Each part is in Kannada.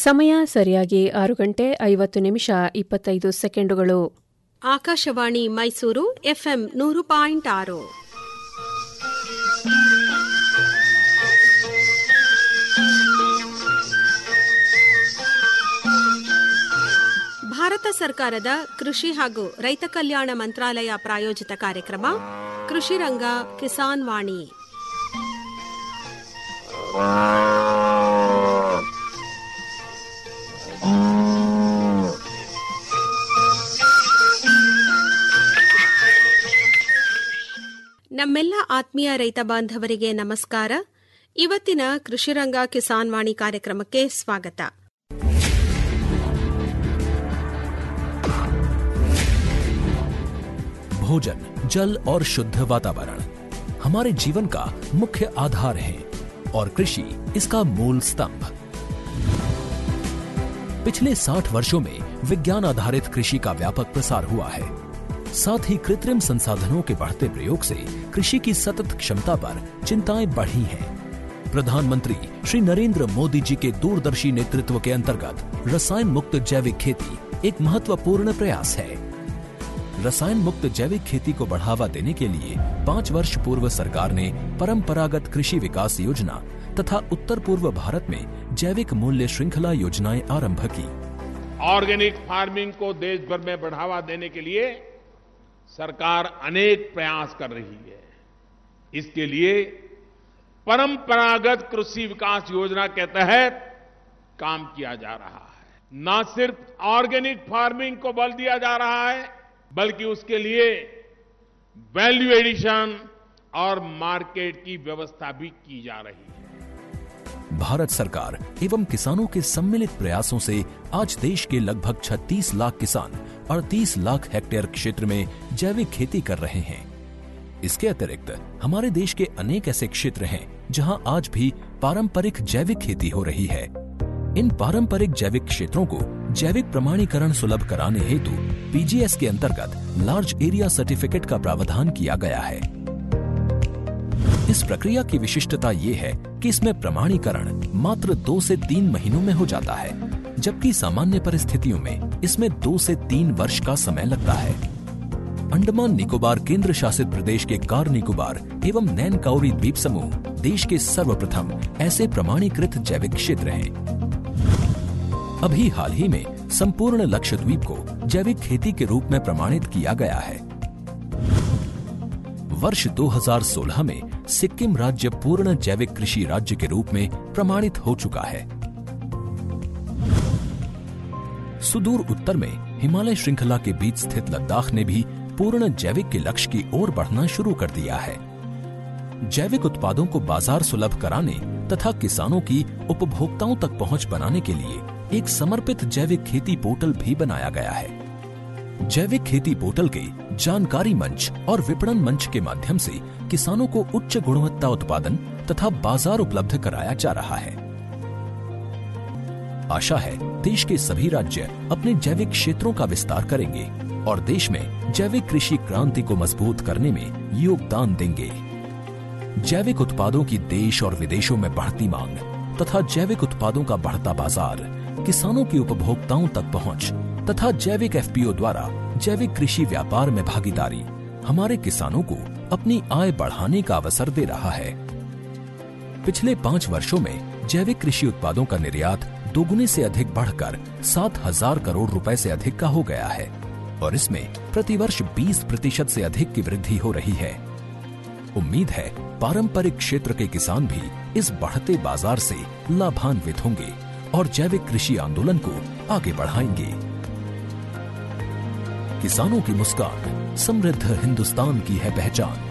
ಸಮಯ ಸರಿಯಾಗಿ ಆರು ಗಂಟೆ ಐವತ್ತು ನಿಮಿಷ ಇಪ್ಪತ್ತೈದು ಸೆಕೆಂಡುಗಳು ಆಕಾಶವಾಣಿ ಮೈಸೂರು ಎಫ್ಎಂ ನೂರು ಪಾಯಿಂಟ್ ಆರು ಭಾರತ ಸರ್ಕಾರದ ಕೃಷಿ ಹಾಗೂ ರೈತ ಕಲ್ಯಾಣ ಮಂತ್ರಾಲಯ ಪ್ರಾಯೋಜಿತ ಕಾರ್ಯಕ್ರಮ ಕೃಷಿ ರಂಗ ಕಿಸಾನ್ ವಾಣಿ ನಮ್ಮೆಲ್ಲ ಆತ್ಮೀಯ ರೈತ ಬಾಂಧವರಿಗೆ ನಮಸ್ಕಾರ ಇವತ್ತಿನ ಕೃಷಿರಂಗ ಕಿಸಾನ್ ವಾಣಿ ಕಾರ್ಯಕ್ರಮಕ್ಕೆ ಸ್ವಾಗತ भोजन जल और शुद्ध वातावरण हमारे जीवन का मुख्य आधार है और कृषि इसका मूल स्तंभ पिछले 60 वर्षों में विज्ञान आधारित कृषि का व्यापक प्रसार हुआ है साथ ही कृत्रिम संसाधनों के बढ़ते प्रयोग से कृषि की सतत क्षमता पर चिंताएं बढ़ी हैं प्रधानमंत्री श्री नरेंद्र मोदी जी के दूरदर्शी नेतृत्व के अंतर्गत रसायन मुक्त जैविक खेती एक महत्वपूर्ण प्रयास है रसायन मुक्त जैविक खेती को बढ़ावा देने के लिए पाँच वर्ष पूर्व सरकार ने परंपरागत कृषि विकास योजना तथा उत्तर पूर्व भारत में जैविक मूल्य श्रृंखला योजनाएं आरंभ की ऑर्गेनिक फार्मिंग को देश भर में बढ़ावा देने के लिए सरकार अनेक प्रयास कर रही है इसके लिए परंपरागत कृषि विकास योजना के तहत काम किया जा रहा है न सिर्फ ऑर्गेनिक फार्मिंग को बल दिया जा रहा है बल्कि उसके लिए वैल्यू एडिशन और मार्केट की व्यवस्था भी की जा रही है भारत सरकार एवं किसानों के सम्मिलित प्रयासों से आज देश के लगभग 36 लाख किसान 38 लाख हेक्टेयर क्षेत्र में जैविक खेती कर रहे हैं इसके अतिरिक्त हमारे देश के अनेक ऐसे क्षेत्र हैं जहां आज भी पारंपरिक जैविक खेती हो रही है इन पारंपरिक जैविक क्षेत्रों को जैविक प्रमाणीकरण सुलभ कराने हेतु पीजीएस के अंतर्गत लार्ज एरिया सर्टिफिकेट का प्रावधान किया गया है इस प्रक्रिया की विशिष्टता ये है कि इसमें प्रमाणीकरण मात्र दो से तीन महीनों में हो जाता है जबकि सामान्य परिस्थितियों में इसमें दो से तीन वर्ष का समय लगता है अंडमान निकोबार केंद्र शासित प्रदेश के कार निकोबार एवं नैन काउरी द्वीप समूह देश के सर्वप्रथम ऐसे प्रमाणीकृत जैविक क्षेत्र हैं अभी हाल ही में संपूर्ण लक्षद्वीप को जैविक खेती के रूप में प्रमाणित किया गया है वर्ष 2016 में सिक्किम राज्य पूर्ण जैविक कृषि राज्य के रूप में प्रमाणित हो चुका है सुदूर उत्तर में हिमालय श्रृंखला के बीच स्थित लद्दाख ने भी पूर्ण जैविक के लक्ष्य की ओर बढ़ना शुरू कर दिया है जैविक उत्पादों को बाजार सुलभ कराने तथा किसानों की उपभोक्ताओं तक पहुंच बनाने के लिए एक समर्पित जैविक खेती पोर्टल भी बनाया गया है जैविक खेती पोर्टल के जानकारी मंच और विपणन मंच के माध्यम से किसानों को उच्च गुणवत्ता उत्पादन तथा बाजार उपलब्ध कराया जा रहा है आशा है देश के सभी राज्य अपने जैविक क्षेत्रों का विस्तार करेंगे और देश में जैविक कृषि क्रांति को मजबूत करने में योगदान देंगे जैविक उत्पादों की देश और विदेशों में बढ़ती मांग तथा जैविक उत्पादों का बढ़ता बाजार किसानों की उपभोक्ताओं तक पहुंच तथा जैविक एफपीओ द्वारा जैविक कृषि व्यापार में भागीदारी हमारे किसानों को अपनी आय बढ़ाने का अवसर दे रहा है पिछले पाँच वर्षों में जैविक कृषि उत्पादों का निर्यात दोगुने से अधिक बढ़कर सात हजार करोड़ रुपए से अधिक का हो गया है और इसमें प्रतिवर्ष 20 प्रतिशत से अधिक की वृद्धि हो रही है उम्मीद है पारंपरिक क्षेत्र के किसान भी इस बढ़ते बाजार से लाभान्वित होंगे और जैविक कृषि आंदोलन को आगे बढ़ाएंगे किसानों की मुस्कान समृद्ध हिंदुस्तान की है पहचान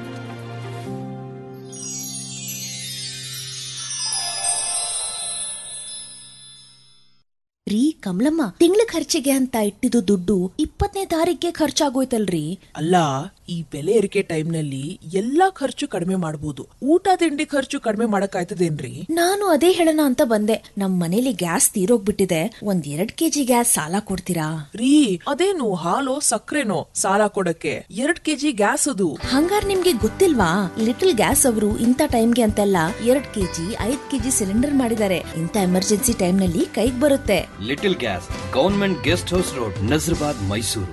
ರೀ ಕಮಲಮ್ಮ ತಿಂಗಳ ಖರ್ಚಿಗೆ ಅಂತ ಇಟ್ಟಿದ್ದು ದುಡ್ಡು ಇಪ್ಪತ್ತನೇ ತಾರೀಕಿಗೆ ಖರ್ಚಾಗೋಯ್ತಲ್ರಿ ಅಲ್ಲ ಈ ಬೆಲೆ ಏರಿಕೆ ಟೈಮ್ನಲ್ಲಿ ಎಲ್ಲಾ ಖರ್ಚು ಕಡಿಮೆ ಮಾಡಬಹುದು ಊಟ ತಿಂಡಿ ಖರ್ಚು ಕಡಿಮೆ ಮಾಡಕ್ಕಾಯ್ತದೇನ್ರಿ ನಾನು ಅದೇ ಹೇಳೋಣ ಅಂತ ಬಂದೆ ನಮ್ ಮನೇಲಿ ಗ್ಯಾಸ್ ತೀರೋಗ್ಬಿಟ್ಟಿದೆ ಒಂದ್ ಎರಡ್ ಕೆಜಿ ಗ್ಯಾಸ್ ಸಾಲ ಕೊಡ್ತೀರಾ ರೀ ಅದೇನು ಹಾಲು ಸಕ್ಕರೆನೋ ಸಾಲ ಕೊಡಕ್ಕೆ ಎರಡ್ ಕೆಜಿ ಗ್ಯಾಸ್ ಅದು ಹಂಗಾರ್ ನಿಮ್ಗೆ ಗೊತ್ತಿಲ್ವಾ ಲಿಟಲ್ ಗ್ಯಾಸ್ ಅವರು ಇಂಥ ಟೈಮ್ಗೆ ಅಂತೆಲ್ಲ ಎರಡ್ ಕೆಜಿ ಐದ್ ಕೆಜಿ ಸಿಲಿಂಡರ್ ಮಾಡಿದ್ದಾರೆ ಇಂಥ ಎಮರ್ಜೆನ್ಸಿ ಟೈಮ್ ನಲ್ಲಿ ಕೈಗ್ ಬರುತ್ತೆ little gas government guest house road Nazarbad Mysuru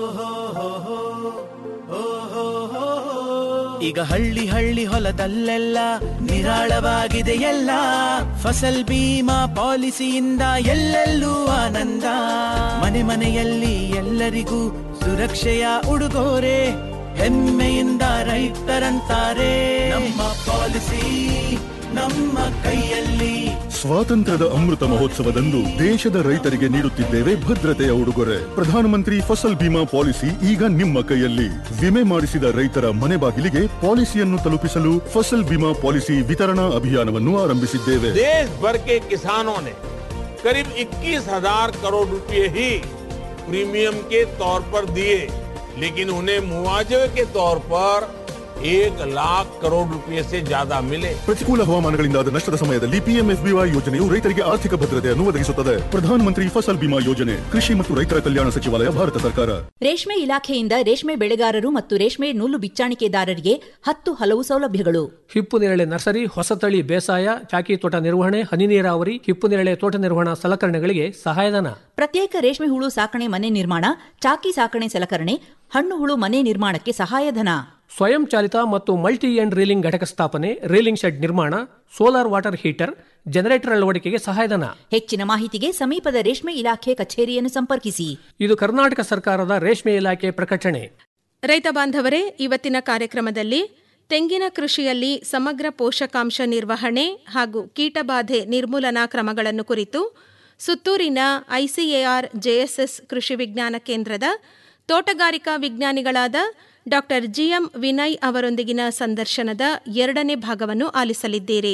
ಈಗ ಹಳ್ಳಿ ಹಳ್ಳಿ ಹೊಲದಲ್ಲೆಲ್ಲ ನಿರಾಳವಾಗಿದೆ ಎಲ್ಲ ಫಸಲ್ ಬೀಮಾ ಪಾಲಿಸಿಯಿಂದ ಎಲ್ಲೆಲ್ಲೂ ಆನಂದ ಮನೆ ಮನೆಯಲ್ಲಿ ಎಲ್ಲರಿಗೂ ಸುರಕ್ಷೆಯ ಉಡುಗೊರೆ ಹೆಮ್ಮೆಯಿಂದ ರೈತರಂತಾರೆ ನಮ್ಮ ಪಾಲಿಸಿ ನಮ್ಮ ಕೈಯಲ್ಲಿ ಸ್ವಾತಂತ್ರ್ಯದ ಅಮೃತ ಮಹೋತ್ಸವದಂದು ದೇಶದ ರೈತರಿಗೆ ನೀಡುತ್ತಿದ್ದೇವೆ ಭದ್ರತೆಯ ಉಡುಗೊರೆ ಪ್ರಧಾನಮಂತ್ರಿ ಫಸಲ್ ಬಿಮಾ ಪಾಲಿಸಿ ಈಗ ನಿಮ್ಮ ಕೈಯಲ್ಲಿ ವಿಮೆ ಮಾಡಿಸಿದ ರೈತರ ಮನೆ ಬಾಗಿಲಿಗೆ ಪಾಲಿಸಿಯನ್ನು ತಲುಪಿಸಲು ಫಸಲ್ ಬಿಮಾ ಪಾಲಿಸಿ ವಿತರಣಾ ಅಭಿಯಾನವನ್ನು ಆರಂಭಿಸಿದ್ದೇವೆ देश भर के किसानों ने करीब 21,000 करोड़ रुपए ही प्रीमियम के तौर पर दिए लेकिन उन्हें मुआवजे के तौर पर एक लाख करोड़ रुपए से ज्यादा मिले ಪ್ರತಿಕೂಲ ಹವಾಮಾನಗಳಿಂದಾದ ನಷ್ಟದ ಸಮಯದಲ್ಲಿ ಪಿಎಂಎಫ್ಬಿವೈ ಯೋಜನೆಯು ರೈತರಿಗೆ ಆರ್ಥಿಕ ಭದ್ರತೆಯನ್ನು ಒದಗಿಸುತ್ತದೆ ಪ್ರಧಾನಮಂತ್ರಿ ಫಸಲ್ ಬಿಮಾ ಯೋಜನೆ ಕೃಷಿ ಮತ್ತು ರೈತರ ಕಲ್ಯಾಣ ಸಚಿವಾಲಯ ಭಾರತ ಸರ್ಕಾರ ರೇಷ್ಮೆ ಇಲಾಖೆಯಿಂದ ರೇಷ್ಮೆ ಬೆಳೆಗಾರರು ಮತ್ತು ರೇಷ್ಮೆ ನೂಲು ಬಿಚ್ಚಾಣಿಕೆದಾರರಿಗೆ ಹತ್ತು ಹಲವು ಸೌಲಭ್ಯಗಳು ಹಿಪ್ಪು ನೇರಳೆ ನರ್ಸರಿ ಹೊಸತಳಿ ಬೇಸಾಯ ಚಾಕಿ ತೋಟ ನಿರ್ವಹಣೆ ಹನಿ ನೀರಾವರಿ ಹಿಪ್ಪು ನೇರಳೆ ತೋಟ ನಿರ್ವಹಣಾ ಸಲಕರಣೆಗಳಿಗೆ ಸಹಾಯಧನ ಪ್ರತ್ಯೇಕ ರೇಷ್ಮೆ ಹುಳು ಸಾಕಣೆ ಮನೆ ನಿರ್ಮಾಣ ಚಾಕಿ ಸಾಕಣೆ ಸಲಕರಣೆ ಹಣ್ಣು ಹುಳು ಮನೆ ನಿರ್ಮಾಣಕ್ಕೆ ಸಹಾಯಧನ ಸ್ವಯಂ ಚಾಲಿತ ಮತ್ತು ಮಲ್ಟಿ ಎಂಡ್ ರೀಲಿಂಗ್ ಘಟಕ ಸ್ಥಾಪನೆ ರೀಲಿಂಗ್ ಶೆಡ್ ನಿರ್ಮಾಣ ಸೋಲಾರ್ ವಾಟರ್ ಹೀಟರ್ ಜನರೇಟರ್ ಅಳವಡಿಕೆಗೆ ಸಹಾಯಧನ ಹೆಚ್ಚಿನ ಮಾಹಿತಿಗೆ ಸಮೀಪದ ರೇಷ್ಮೆ ಇಲಾಖೆ ಕಚೇರಿಯನ್ನು ಸಂಪರ್ಕಿಸಿ ಇದು ಕರ್ನಾಟಕ ಸರ್ಕಾರದ ರೇಷ್ಮೆ ಇಲಾಖೆ ಪ್ರಕಟಣೆ ರೈತ ಬಾಂಧವರೇ ಇವತ್ತಿನ ಕಾರ್ಯಕ್ರಮದಲ್ಲಿ ತೆಂಗಿನ ಕೃಷಿಯಲ್ಲಿ ಸಮಗ್ರ ಪೋಷಕಾಂಶ ನಿರ್ವಹಣೆ ಹಾಗೂ ಕೀಟಬಾಧೆ ನಿರ್ಮೂಲನಾ ಕ್ರಮಗಳನ್ನು ಕುರಿತು ಸುತ್ತೂರಿನ ಐಸಿಎಆರ್ ಜೆಎಸ್ಎಸ್ ಕೃಷಿ ವಿಜ್ಞಾನ ಕೇಂದ್ರದ ತೋಟಗಾರಿಕಾ ವಿಜ್ಞಾನಿಗಳಾದ ಡಾಕ್ಟರ್ ಜಿಎಂ ವಿನಯ್ ಅವರೊಂದಿಗಿನ ಸಂದರ್ಶನದ ಎರಡನೇ ಭಾಗವನ್ನು ಆಲಿಸಲಿದ್ದೀರಿ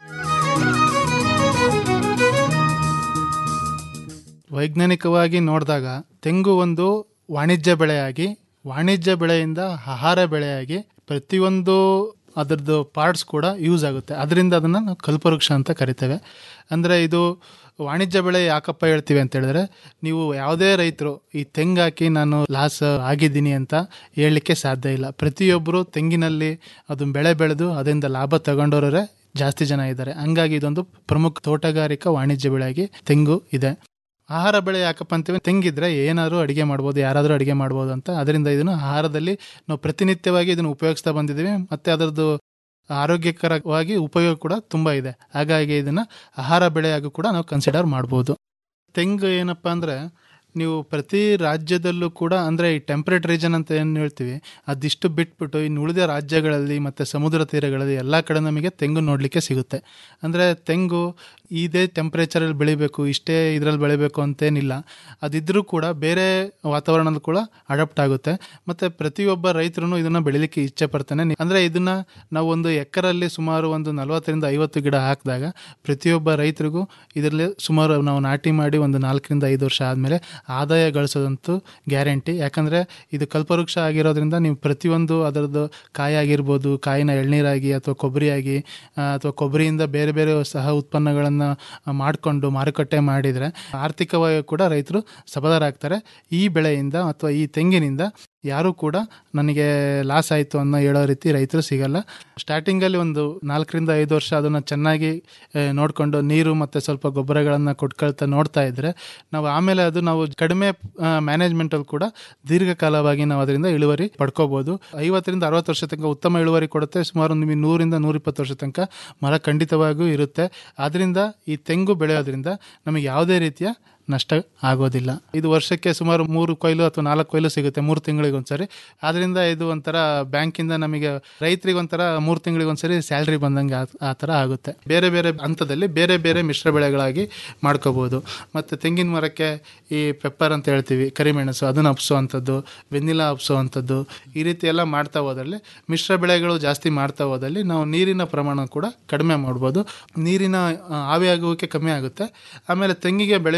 ವೈಜ್ಞಾನಿಕವಾಗಿ ನೋಡಿದಾಗ ತೆಂಗು ಒಂದು ವಾಣಿಜ್ಯ ಬೆಳೆಯಾಗಿ ವಾಣಿಜ್ಯ ಬೆಳೆಯಿಂದ ಆಹಾರ ಬೆಳೆಯಾಗಿ ಪ್ರತಿಯೊಂದು ಅದರದ್ದು ಪಾರ್ಟ್ಸ್ ಕೂಡ ಯೂಸ್ ಆಗುತ್ತೆ ಅದರಿಂದ ಅದನ್ನು ನಾವು ಕಲ್ಪವೃಕ್ಷ ಅಂತ ಕರಿತೇವೆ ಅಂದರೆ ಇದು ವಾಣಿಜ್ಯ ಬೆಳೆ ಯಾಕಪ್ಪ ಹೇಳ್ತೀವಿ ಅಂತ ಹೇಳಿದ್ರೆ ನೀವು ಯಾವುದೇ ರೈತರು ಈ ತೆಂಗು ಹಾಕಿ ನಾನು ಲಾಸ್ ಆಗಿದ್ದೀನಿ ಅಂತ ಹೇಳಲಿಕ್ಕೆ ಸಾಧ್ಯ ಇಲ್ಲ ಪ್ರತಿಯೊಬ್ಬರು ತೆಂಗಿನಲ್ಲಿ ಅದು ಬೆಳೆ ಬೆಳೆದು ಅದರಿಂದ ಲಾಭ ತಗೊಂಡವರೇ ಜಾಸ್ತಿ ಜನ ಇದ್ದಾರೆ ಹಂಗಾಗಿ ಇದೊಂದು ಪ್ರಮುಖ ತೋಟಗಾರಿಕಾ ವಾಣಿಜ್ಯ ಬೆಳೆಯಾಗಿ ತೆಂಗು ಇದೆ ಆಹಾರ ಬೆಳೆ ಯಾಕಪ್ಪ ಅಂತೀವಿ ತೆಂಗಿದ್ರೆ ಏನಾದರೂ ಅಡುಗೆ ಮಾಡ್ಬೋದು ಯಾರಾದರೂ ಅಡುಗೆ ಮಾಡ್ಬೋದು ಅಂತ ಅದರಿಂದ ಇದನ್ನು ಆಹಾರದಲ್ಲಿ ನಾವು ಪ್ರತಿನಿತ್ಯವಾಗಿ ಇದನ್ನು ಉಪಯೋಗಿಸ್ತಾ ಬಂದಿದ್ದೀವಿ ಮತ್ತು ಅದರದ್ದು ಆರೋಗ್ಯಕರವಾಗಿ ಉಪಯೋಗ ಕೂಡ ತುಂಬ ಇದೆ ಹಾಗಾಗಿ ಇದನ್ನು ಆಹಾರ ಬೆಳೆಯಾಗೂ ಕೂಡ ನಾವು ಕನ್ಸಿಡರ್ ಮಾಡ್ಬೋದು ತೆಂಗು ಏನಪ್ಪ ಅಂದರೆ ನೀವು ಪ್ರತಿ ರಾಜ್ಯದಲ್ಲೂ ಕೂಡ ಅಂದರೆ ಈ ಟೆಂಪ್ರೇಟ್ ರೀಜನ್ ಅಂತ ಏನು ಹೇಳ್ತೀವಿ ಅದಿಷ್ಟು ಬಿಟ್ಬಿಟ್ಟು ಇನ್ನು ಉಳಿದ ರಾಜ್ಯಗಳಲ್ಲಿ ಮತ್ತು ಸಮುದ್ರ ತೀರಗಳಲ್ಲಿ ಎಲ್ಲ ಕಡೆ ನಮಗೆ ತೆಂಗು ನೋಡಲಿಕ್ಕೆ ಸಿಗುತ್ತೆ ಅಂದರೆ ತೆಂಗು ಇದೇ ಟೆಂಪ್ರೇಚರಲ್ಲಿ ಬೆಳಿಬೇಕು ಇಷ್ಟೇ ಇದರಲ್ಲಿ ಬೆಳಿಬೇಕು ಅಂತೇನಿಲ್ಲ ಅದಿದ್ರೂ ಕೂಡ ಬೇರೆ ವಾತಾವರಣದ ಕೂಡ ಅಡಾಪ್ಟ್ ಆಗುತ್ತೆ ಮತ್ತು ಪ್ರತಿಯೊಬ್ಬ ರೈತರು ಇದನ್ನು ಬೆಳಿಲಿಕ್ಕೆ ಇಚ್ಛೆ ಪಡ್ತಾನೆ ಅಂದರೆ ಇದನ್ನು ನಾವು ಒಂದು ಎಕರಲ್ಲಿ ಸುಮಾರು ಒಂದು ನಲವತ್ತರಿಂದ ಐವತ್ತು ಗಿಡ ಹಾಕಿದಾಗ ಪ್ರತಿಯೊಬ್ಬ ರೈತರಿಗೂ ಇದರಲ್ಲಿ ಸುಮಾರು ನಾವು ನಾಟಿ ಮಾಡಿ ಒಂದು ನಾಲ್ಕರಿಂದ ಐದು ವರ್ಷ ಆದಮೇಲೆ ಆದಾಯ ಗಳಿಸೋದಂತೂ ಗ್ಯಾರಂಟಿ ಯಾಕಂದರೆ ಇದು ಕಲ್ಪವೃಕ್ಷ ಆಗಿರೋದ್ರಿಂದ ನೀವು ಪ್ರತಿಯೊಂದು ಅದರದ್ದು ಕಾಯಿ ಆಗಿರ್ಬೋದು ಕಾಯಿನ ಎಳ್ನೀರಾಗಿ ಅಥವಾ ಕೊಬ್ಬರಿಯಾಗಿ ಅಥವಾ ಕೊಬ್ಬರಿಯಿಂದ ಬೇರೆ ಬೇರೆ ಸಹ ಉತ್ಪನ್ನಗಳನ್ನು ಮಾಡಿಕೊಂಡು ಮಾರುಕಟ್ಟೆ ಮಾಡಿದರೆ ಆರ್ಥಿಕವಾಗಿ ಕೂಡ ರೈತರು ಸಬಲರಾಗ್ತಾರೆ ಈ ಬೆಳೆಯಿಂದ ಅಥವಾ ಈ ತೆಂಗಿನಿಂದ ಯಾರೂ ಕೂಡ ನನಗೆ ಲಾಸ್ ಆಯಿತು ಅನ್ನೋ ಹೇಳೋ ರೀತಿ ರೈತರು ಸಿಗಲ್ಲ ಸ್ಟಾರ್ಟಿಂಗಲ್ಲಿ ಒಂದು ನಾಲ್ಕರಿಂದ ಐದು ವರ್ಷ ಅದನ್ನು ಚೆನ್ನಾಗಿ ನೋಡಿಕೊಂಡು ನೀರು ಮತ್ತು ಸ್ವಲ್ಪ ಗೊಬ್ಬರಗಳನ್ನು ಕೊಟ್ಕೊಳ್ತಾ ನೋಡ್ತಾ ಇದ್ದರೆ ನಾವು ಆಮೇಲೆ ಅದು ನಾವು ಕಡಿಮೆ ಮ್ಯಾನೇಜ್ಮೆಂಟಲ್ಲಿ ಕೂಡ ದೀರ್ಘಕಾಲವಾಗಿ ನಾವು ಅದರಿಂದ ಇಳುವರಿ ಪಡ್ಕೋಬೋದು ಐವತ್ತರಿಂದ ಅರವತ್ತು ವರ್ಷ ತನಕ ಉತ್ತಮ ಇಳುವರಿ ಕೊಡುತ್ತೆ ಸುಮಾರು ನಿಮಗೆ ನೂರಿಂದ ನೂರಿಪ್ಪತ್ತು ವರ್ಷ ತನಕ ಮರ ಖಂಡಿತವಾಗಿಯೂ ಇರುತ್ತೆ ಆದ್ದರಿಂದ ಈ ತೆಂಗು ಬೆಳೆಯೋದ್ರಿಂದ ನಮಗೆ ಯಾವುದೇ ರೀತಿಯ ನಷ್ಟ ಆಗೋದಿಲ್ಲ ಇದು ವರ್ಷಕ್ಕೆ ಸುಮಾರು ಮೂರು ಕೊಯ್ಲು ಅಥವಾ ನಾಲ್ಕು ಕೊಯ್ಲು ಸಿಗುತ್ತೆ ಮೂರು ತಿಂಗಳಿಗೆ ಒಂದ್ಸರಿ ಆದ್ರಿಂದ ಇದು ಒಂಥರ ಬ್ಯಾಂಕಿಂದ ನಮಗೆ ರೈತರಿಗೆ ಒಂಥರ ಮೂರು ತಿಂಗಳಿಗೆ ಒಂದ್ಸರಿ ಸ್ಯಾಲ್ರಿ ಬಂದಂಗೆ ಆ ಥರ ಆಗುತ್ತೆ ಬೇರೆ ಬೇರೆ ಹಂತದಲ್ಲಿ ಬೇರೆ ಬೇರೆ ಮಿಶ್ರ ಬೆಳೆಗಳಾಗಿ ಮಾಡ್ಕೋಬೋದು ಮತ್ತು ತೆಂಗಿನ ಮರಕ್ಕೆ ಈ ಪೆಪ್ಪರ್ ಅಂತ ಹೇಳ್ತೀವಿ ಕರಿಮೆಣಸು ಅದನ್ನು ಹಬ್ಸೋವಂಥದ್ದು ವೆನಿಲಾ ಹಬ್ಸೋವಂಥದ್ದು ಈ ರೀತಿ ಎಲ್ಲ ಮಾಡ್ತಾ ಹೋದಲ್ಲಿ ಮಿಶ್ರ ಬೆಳೆಗಳು ಜಾಸ್ತಿ ಮಾಡ್ತಾ ಹೋದಲ್ಲಿ ನಾವು ನೀರಿನ ಪ್ರಮಾಣ ಕೂಡ ಕಡಿಮೆ ಮಾಡ್ಬೋದು ನೀರಿನ ಆವಿಯಾಗುವಿಕೆ ಕಮ್ಮಿ ಆಗುತ್ತೆ ಆಮೇಲೆ ತೆಂಗಿಗೆ ಬೆಳೆಯುವಂಥ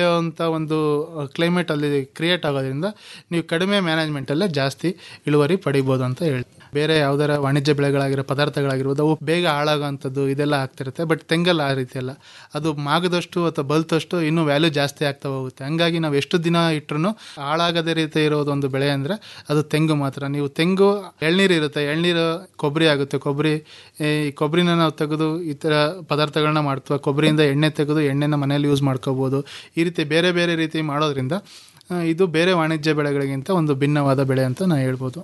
ಒಂದು ಕ್ಲೈಮೇಟ್ ಅಲ್ಲಿ ಕ್ರಿಯೇಟ್ ಆಗೋದ್ರಿಂದ ನೀವು ಕಡಿಮೆ ಮ್ಯಾನೇಜ್ಮೆಂಟಲ್ಲೇ ಜಾಸ್ತಿ ಇಳುವರಿ ಪಡಿಬೋದು ಅಂತ ಹೇಳಿ ಬೇರೆ ಯಾವ್ದಾರ ವಾಣಿಜ್ಯ ಬೆಳೆಗಳಾಗಿರೋ ಪದಾರ್ಥಗಳಾಗಿರ್ಬೋದು ಅವು ಬೇಗ ಹಾಳಾಗೋವಂಥದ್ದು ಇದೆಲ್ಲ ಆಗ್ತಿರುತ್ತೆ ಬಟ್ ತೆಂಗಲ್ಲ ಆ ರೀತಿ ಅಲ್ಲ ಅದು ಮಾಗದಷ್ಟು ಅಥವಾ ಬಲ್ತಷ್ಟು ಇನ್ನೂ ವ್ಯಾಲ್ಯೂ ಜಾಸ್ತಿ ಆಗ್ತಾ ಹೋಗುತ್ತೆ ಹಂಗಾಗಿ ನಾವು ಎಷ್ಟು ದಿನ ಇಟ್ಟರು ಹಾಳಾಗದೇ ರೀತಿ ಇರೋದು ಒಂದು ಬೆಳೆ ಅಂದರೆ ಅದು ತೆಂಗು ಮಾತ್ರ ನೀವು ತೆಂಗು ಎಳ್ನೀರು ಇರುತ್ತೆ ಎಳ್ನೀರು ಕೊಬ್ಬರಿ ಆಗುತ್ತೆ ಕೊಬ್ಬರಿ ಈ ಕೊಬ್ಬರಿನ ನಾವು ತೆಗೆದು ಈ ಥರ ಪದಾರ್ಥಗಳನ್ನ ಮಾಡ್ತೀವಿ ಕೊಬ್ಬರಿಯಿಂದ ಎಣ್ಣೆ ತೆಗೆದು ಎಣ್ಣೆನ ಮನೇಲಿ ಯೂಸ್ ಮಾಡ್ಕೋಬೋದು ಈ ರೀತಿ ಬೇರೆ ಬೇರೆ ರೀತಿ ಮಾಡೋದ್ರಿಂದ ಆ, ಇದು ಬೇರೆ ವಾಣಿಜ್ಯ ಬೆಳೆಗಳಿಗಿಂತ ಒಂದು ಭಿನ್ನವಾದ ಬೆಳೆ ಅಂತ ನಾನು ಹೇಳ್ಬೋದು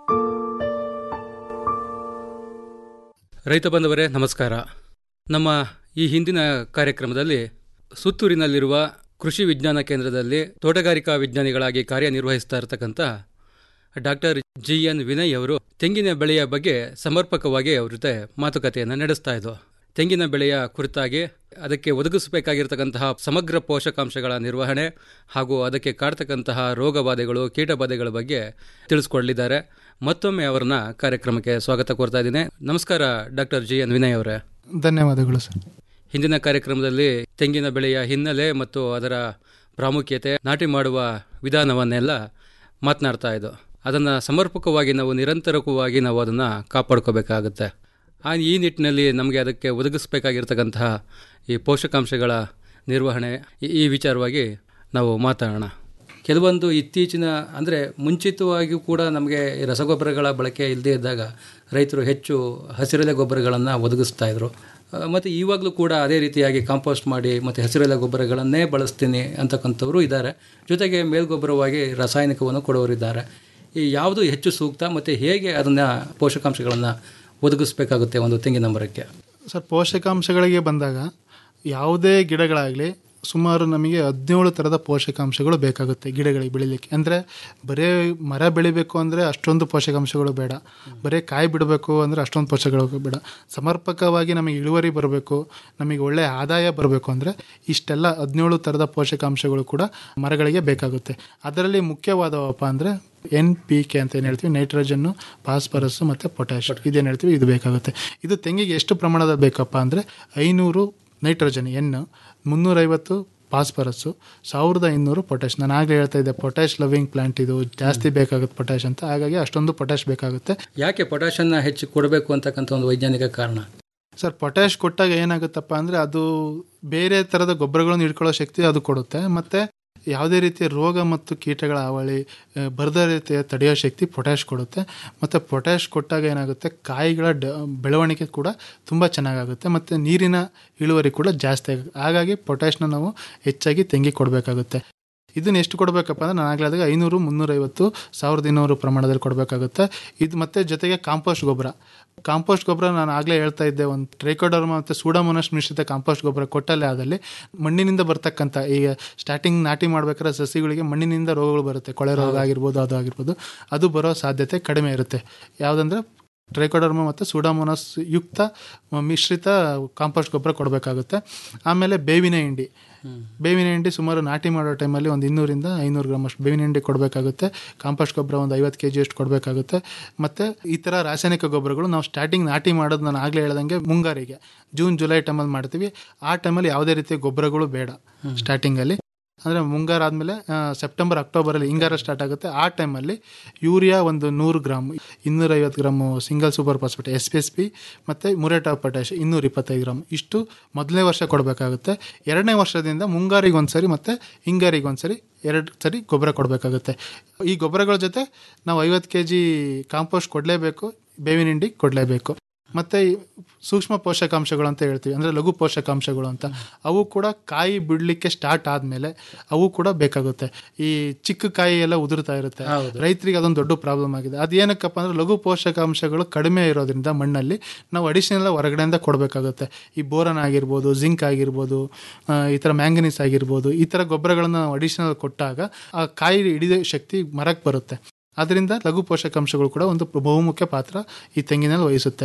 ರೈತ ಬಂಧುವರೇ ನಮಸ್ಕಾರ ನಮ್ಮ ಈ ಹಿಂದಿನ ಕಾರ್ಯಕ್ರಮದಲ್ಲಿ ಸುತ್ತೂರಿನಲ್ಲಿರುವ ಕೃಷಿ ವಿಜ್ಞಾನ ಕೇಂದ್ರದಲ್ಲಿ ತೋಟಗಾರಿಕಾ ವಿಜ್ಞಾನಿಗಳಾಗಿ ಕಾರ್ಯನಿರ್ವಹಿಸ್ತಾ ಇರತಕ್ಕಂಥ ಡಾಕ್ಟರ್ ಜಿ ಎನ್ ವಿನಯ್ ಅವರು ತೆಂಗಿನ ಬೆಳೆಯ ಬಗ್ಗೆ ಸಮರ್ಪಕವಾಗಿ ಅವ್ರ ಜೊತೆ ಮಾತುಕತೆಯನ್ನು ನಡೆಸ್ತಾ ಇದ್ದು ತೆಂಗಿನ ಬೆಳೆಯ ಕುರಿತಾಗಿ ಅದಕ್ಕೆ ಒದಗಿಸಬೇಕಾಗಿರ್ತಕ್ಕಂತಹ ಸಮಗ್ರ ಪೋಷಕಾಂಶಗಳ ನಿರ್ವಹಣೆ ಹಾಗೂ ಅದಕ್ಕೆ ಕಾಡ್ತಕ್ಕಂತಹ ರೋಗ ಬಾಧೆಗಳು ಕೀಟ ಬಾಧೆಗಳ ಬಗ್ಗೆ ತಿಳಿಸ್ಕೊಡಲಿದ್ದಾರೆ ಮತ್ತೊಮ್ಮೆ ಅವರನ್ನ ಕಾರ್ಯಕ್ರಮಕ್ಕೆ ಸ್ವಾಗತ ಕೋರ್ತಾ ಇದ್ದೀನಿ ನಮಸ್ಕಾರ ಡಾಕ್ಟರ್ ಜಿ ಎನ್ ವಿನಯ್ ಅವರೇ ಧನ್ಯವಾದಗಳು ಸರ್ ಹಿಂದಿನ ಕಾರ್ಯಕ್ರಮದಲ್ಲಿ ತೆಂಗಿನ ಬೆಳೆಯ ಹಿನ್ನೆಲೆ ಮತ್ತು ಅದರ ಪ್ರಾಮುಖ್ಯತೆ ನಾಟಿ ಮಾಡುವ ವಿಧಾನವನ್ನೆಲ್ಲ ಮಾತನಾಡ್ತಾ ಇದ್ದು ಅದನ್ನು ಸಮರ್ಪಕವಾಗಿ ನಾವು ನಿರಂತರವಾಗಿ ನಾವು ಅದನ್ನು ಕಾಪಾಡ್ಕೋಬೇಕಾಗುತ್ತೆ ಆ ಈ ನಿಟ್ಟಿನಲ್ಲಿ ನಮಗೆ ಅದಕ್ಕೆ ಒದಗಿಸಬೇಕಾಗಿರ್ತಕ್ಕಂತಹ ಈ ಪೋಷಕಾಂಶಗಳ ನಿರ್ವಹಣೆ ಈ- ಈ ವಿಚಾರವಾಗಿ ನಾವು ಮಾತಾಡೋಣ ಕೆಲವೊಂದು ಇತ್ತೀಚಿನ ಅಂದರೆ ಮುಂಚಿತವಾಗಿಯೂ ಕೂಡ ನಮಗೆ ಈ ರಸಗೊಬ್ಬರಗಳ ಬಳಕೆ ಇಲ್ಲದೇ ಇದ್ದಾಗ ರೈತರು ಹೆಚ್ಚು ಹಸಿರೆಲೆ ಗೊಬ್ಬರಗಳನ್ನು ಒದಗಿಸ್ತಾ ಇದ್ರು ಮತ್ತು ಇವಾಗಲೂ ಕೂಡ ಅದೇ ರೀತಿಯಾಗಿ ಕಾಂಪೋಸ್ಟ್ ಮಾಡಿ ಮತ್ತು ಹಸಿರೆಲೆ ಗೊಬ್ಬರಗಳನ್ನೇ ಬಳಸ್ತೀನಿ ಅಂತಕ್ಕಂಥವ್ರು ಇದ್ದಾರೆ ಜೊತೆಗೆ ಮೇಲ್ಗೊಬ್ಬರವಾಗಿ ರಾಸಾಯನಿಕವನ್ನು ಕೊಡೋರಿದ್ದಾರೆ ಈ ಯಾವುದು ಹೆಚ್ಚು ಸೂಕ್ತ ಮತ್ತು ಹೇಗೆ ಅದನ್ನು ಪೋಷಕಾಂಶಗಳನ್ನು ಒದಗಿಸ್ಬೇಕಾಗುತ್ತೆ ಒಂದು ತೆಂಗಿನ ಮರಕ್ಕೆ ಸರ್ ಪೋಷಕಾಂಶಗಳಿಗೆ ಬಂದಾಗ ಯಾವುದೇ ಗಿಡಗಳಾಗಲಿ ಸುಮಾರು ನಮಗೆ ಹದಿನೇಳು ಥರದ ಪೋಷಕಾಂಶಗಳು ಬೇಕಾಗುತ್ತೆ ಗಿಡಗಳಿಗೆ ಬೆಳಿಲಿಕ್ಕೆ ಅಂದರೆ ಬರೀ ಮರ ಬೆಳಿಬೇಕು ಅಂದರೆ ಅಷ್ಟೊಂದು ಪೋಷಕಾಂಶಗಳು ಬೇಡ ಬರೀ ಕಾಯಿ ಬಿಡಬೇಕು ಅಂದರೆ ಅಷ್ಟೊಂದು ಪೋಷಕಗಳು ಬೇಡ ಸಮರ್ಪಕವಾಗಿ ನಮಗೆ ಇಳುವರಿ ಬರಬೇಕು ನಮಗೆ ಒಳ್ಳೆಯ ಆದಾಯ ಬರಬೇಕು ಅಂದರೆ ಇಷ್ಟೆಲ್ಲ ಹದಿನೇಳು ಥರದ ಪೋಷಕಾಂಶಗಳು ಕೂಡ ಮರಗಳಿಗೆ ಬೇಕಾಗುತ್ತೆ ಅದರಲ್ಲಿ ಮುಖ್ಯವಾದವಪ್ಪ ಅಂದರೆ ಎನ್ ಪಿ ಕೆ ಅಂತ ಏನು ಹೇಳ್ತೀವಿ ನೈಟ್ರೋಜನ್ನು ಫಾಸ್ಫರಸ್ ಮತ್ತು ಪೊಟ್ಯಾಶ್ ಇದೇನು ಹೇಳ್ತೀವಿ ಇದು ಬೇಕಾಗುತ್ತೆ ಇದು ತೆಂಗಿಗೆ ಎಷ್ಟು ಪ್ರಮಾಣದಲ್ಲಿ ಬೇಕಪ್ಪ ಅಂದರೆ ಐನೂರು ನೈಟ್ರೋಜನ್ ಎನ್ ಮುನ್ನೂರೈವತ್ತು ಫಾಸ್ಫರಸ್ಸು ಸಾವಿರದ ಇನ್ನೂರು ಪೊಟ್ಯಾಶ್ ನಾನು ಆಗಲೇ ಹೇಳ್ತಾ ಇದ್ದೆ ಪೊಟ್ಯಾಶ್ ಲವಿಂಗ್ ಪ್ಲಾಂಟ್ ಇದು ಜಾಸ್ತಿ ಬೇಕಾಗುತ್ತೆ ಪೊಟ್ಯಾಶ್ ಅಂತ ಹಾಗಾಗಿ ಅಷ್ಟೊಂದು ಪೊಟ್ಯಾಶ್ ಬೇಕಾಗುತ್ತೆ ಯಾಕೆ ಪೊಟ್ಯಾಷನ್ನು ಹೆಚ್ಚು ಕೊಡಬೇಕು ಅಂತಕ್ಕಂಥ ಒಂದು ವೈಜ್ಞಾನಿಕ ಕಾರಣ ಸರ್ ಪೊಟ್ಯಾಶ್ ಕೊಟ್ಟಾಗ ಏನಾಗುತ್ತಪ್ಪ ಅಂದರೆ ಅದು ಬೇರೆ ಥರದ ಗೊಬ್ಬರಗಳನ್ನು ಹಿಡ್ಕೊಳ್ಳೋ ಶಕ್ತಿ ಅದು ಕೊಡುತ್ತೆ ಮತ್ತು ಯಾವುದೇ ರೀತಿಯ ರೋಗ ಮತ್ತು ಕೀಟಗಳ ಹಾವಳಿ ಆ, ಬರದ ರೀತಿಯ ತಡೆಯೋ ಶಕ್ತಿ ಪೊಟ್ಯಾಶ್ ಕೊಡುತ್ತೆ ಮತ್ತು ಪೊಟ್ಯಾಶ್ ಕೊಟ್ಟಾಗ ಏನಾಗುತ್ತೆ ಕಾಯಿಗಳ ಡ ಬೆಳವಣಿಗೆ ಕೂಡ ತುಂಬ ಚೆನ್ನಾಗಾಗುತ್ತೆ ಮತ್ತು ನೀರಿನ ಇಳುವರಿ ಕೂಡ ಜಾಸ್ತಿ ಆಗುತ್ತೆ ಹಾಗಾಗಿ ಪೊಟ್ಯಾಶ್ನ ನಾವು ಹೆಚ್ಚಾಗಿ ತೆಂಗಿ ಕೊಡಬೇಕಾಗುತ್ತೆ ಇದನ್ನ ಎಷ್ಟು ಕೊಡಬೇಕಪ್ಪ ಅಂದ್ರೆ ನಾನು ಆಗಲೇ ಆದಾಗ ಐನೂರು ಮುನ್ನೂರೈವತ್ತು ಸಾವಿರದ ಇನ್ನೂರು ಪ್ರಮಾಣದಲ್ಲಿ ಕೊಡಬೇಕಾಗುತ್ತೆ ಇದು ಮತ್ತೆ ಜೊತೆಗೆ ಕಾಂಪೋಸ್ಟ್ ಗೊಬ್ಬರ ಕಾಂಪೋಸ್ಟ್ ಗೊಬ್ಬರ ನಾನು ಆಗಲೇ ಹೇಳ್ತಾ ಇದ್ದೆ ಒಂದು ಟ್ರೈಕೋಡರ್ಮ ಮತ್ತು ಸೂಡೋಮೋನಸ್ ಮಿಶ್ರಿತ ಕಾಂಪೋಸ್ಟ್ ಗೊಬ್ಬರ ಕೊಟ್ಟಲ್ಲೇ ಆದಲ್ಲಿ ಮಣ್ಣಿನಿಂದ ಬರ್ತಕ್ಕಂಥ ಈಗ ಸ್ಟಾರ್ಟಿಂಗ್ ನಾಟಿ ಮಾಡ್ಬೇಕಾದ್ರೆ ಸಸಿಗಳಿಗೆ ಮಣ್ಣಿನಿಂದ ರೋಗಗಳು ಬರುತ್ತೆ ಕೊಳೆ ರೋಗ ಆಗಿರ್ಬೋದು ಅದು ಆಗಿರ್ಬೋದು ಅದು ಬರೋ ಸಾಧ್ಯತೆ ಕಡಿಮೆ ಇರುತ್ತೆ ಯಾವುದಂದ್ರೆ ಟ್ರೈಕೋಡರ್ಮ ಮತ್ತು ಸೂಡಾಮೋನಸ್ ಯುಕ್ತ ಮಿಶ್ರಿತ ಕಾಂಪೋಸ್ಟ್ ಗೊಬ್ಬರ ಕೊಡಬೇಕಾಗುತ್ತೆ ಆಮೇಲೆ ಬೇವಿನ ಹಿಂಡಿ ಬೇವಿನ ಹಿಂಡಿ ಸುಮಾರು ನಾಟಿ ಮಾಡೋ ಟೈಮಲ್ಲಿ ಒಂದು ಇನ್ನೂರಿಂದ ಐನೂರು ಗ್ರಾಮ್ ಅಷ್ಟು ಬೇವಿನ ಹಿಂಡಿ ಕೊಡಬೇಕಾಗುತ್ತೆ ಕಾಂಪೋಸ್ಟ್ ಗೊಬ್ಬರ ಒಂದು ಐವತ್ತು ಕೆ ಜಿ ಅಷ್ಟು ಕೊಡಬೇಕಾಗುತ್ತೆ ಮತ್ತು ಈ ಥರ ರಾಸಾಯನಿಕ ಗೊಬ್ಬರಗಳು ನಾವು ಸ್ಟಾರ್ಟಿಂಗ್ ನಾಟಿ ಮಾಡೋದು ನಾನು ಆಗಲೇ ಹೇಳ್ದಂಗೆ ಮುಂಗಾರಿಗೆ ಜೂನ್ ಜುಲೈ ಟೈಮಲ್ಲಿ ಮಾಡ್ತೀವಿ ಆ ಟೈಮಲ್ಲಿ ಯಾವುದೇ ರೀತಿಯ ಗೊಬ್ಬರಗಳು ಬೇಡ ಸ್ಟಾರ್ಟಿಂಗಲ್ಲಿ ಅಂದರೆ ಮುಂಗಾರು ಆದಮೇಲೆ ಸೆಪ್ಟೆಂಬರ್ ಅಕ್ಟೋಬರಲ್ಲಿ ಹಿಂಗಾರ ಸ್ಟಾರ್ಟ್ ಆಗುತ್ತೆ ಆ ಟೈಮಲ್ಲಿ ಯೂರಿಯಾ ಒಂದು ನೂರು ಗ್ರಾಮ್ ಇನ್ನೂರೈವತ್ತು gram single super phosphate S P S P ಮತ್ತು ಮುರೇಟ್ ಆಫ್ ಪೊಟ್ಯಾಶ್ ಇನ್ನೂರ ಇಪ್ಪತ್ತೈದು ಗ್ರಾಮ್ ಇಷ್ಟು ಮೊದಲನೇ ವರ್ಷ ಕೊಡಬೇಕಾಗುತ್ತೆ ಎರಡನೇ ವರ್ಷದಿಂದ ಮುಂಗಾರಿಗೆ ಒಂದು ಸರಿ ಮತ್ತು ಹಿಂಗಾರಿಗೆ ಒಂದು ಸರಿ ಎರಡು ಸರಿ ಗೊಬ್ಬರ ಕೊಡಬೇಕಾಗುತ್ತೆ ಈ ಗೊಬ್ಬರಗಳ ಜೊತೆ ನಾವು ಐವತ್ತು ಕೆ ಜಿ ಕಾಂಪೋಸ್ಟ್ ಕೊಡಲೇಬೇಕು ಬೇವಿನ ಹಿಂಡಿ ಕೊಡಲೇಬೇಕು ಮತ್ತು ಈ ಸೂಕ್ಷ್ಮ ಪೋಷಕಾಂಶಗಳು ಅಂತ ಹೇಳ್ತೀವಿ ಅಂದರೆ ಲಘು ಪೋಷಕಾಂಶಗಳು ಅಂತ ಅವು ಕೂಡ ಕಾಯಿ ಬಿಡಲಿಕ್ಕೆ ಸ್ಟಾರ್ಟ್ ಆದಮೇಲೆ ಅವು ಕೂಡ ಬೇಕಾಗುತ್ತೆ ಈ ಚಿಕ್ಕ ಕಾಯಿ ಎಲ್ಲ ಉದುರ್ತಾ ಇರುತ್ತೆ ರೈತರಿಗೆ ಅದೊಂದು ದೊಡ್ಡ ಪ್ರಾಬ್ಲಮ್ ಆಗಿದೆ ಅದು ಏನಕ್ಕಪ್ಪ ಅಂದರೆ ಲಘು ಪೋಷಕಾಂಶಗಳು ಕಡಿಮೆ ಇರೋದ್ರಿಂದ ಮಣ್ಣಲ್ಲಿ ನಾವು ಅಡಿಷನಲ್ ಹೊರಗಡೆಯಿಂದ ಕೊಡಬೇಕಾಗುತ್ತೆ ಈ ಬೋರನ್ ಆಗಿರ್ಬೋದು ಜಿಂಕ್ ಆಗಿರ್ಬೋದು ಆ, ಈ ಥರ ಮ್ಯಾಂಗನೀಸ್ ಆಗಿರ್ಬೋದು ಈ ಥರ ಗೊಬ್ಬರಗಳನ್ನು ನಾವು ಅಡಿಷನಲ್ ಕೊಟ್ಟಾಗ ಆ ಕಾಯಿ ಹಿಡಿದ ಶಕ್ತಿ ಮರಕ್ಕೆ ಬರುತ್ತೆ ಅದರಿಂದ ಲಘು ಪೋಷಕಾಂಶಗಳು ಕೂಡ ಒಂದು ಬಹುಮುಖ್ಯ ಪಾತ್ರ ಈ ತೆಂಗಿನಲ್ಲಿ ವಹಿಸುತ್ತೆ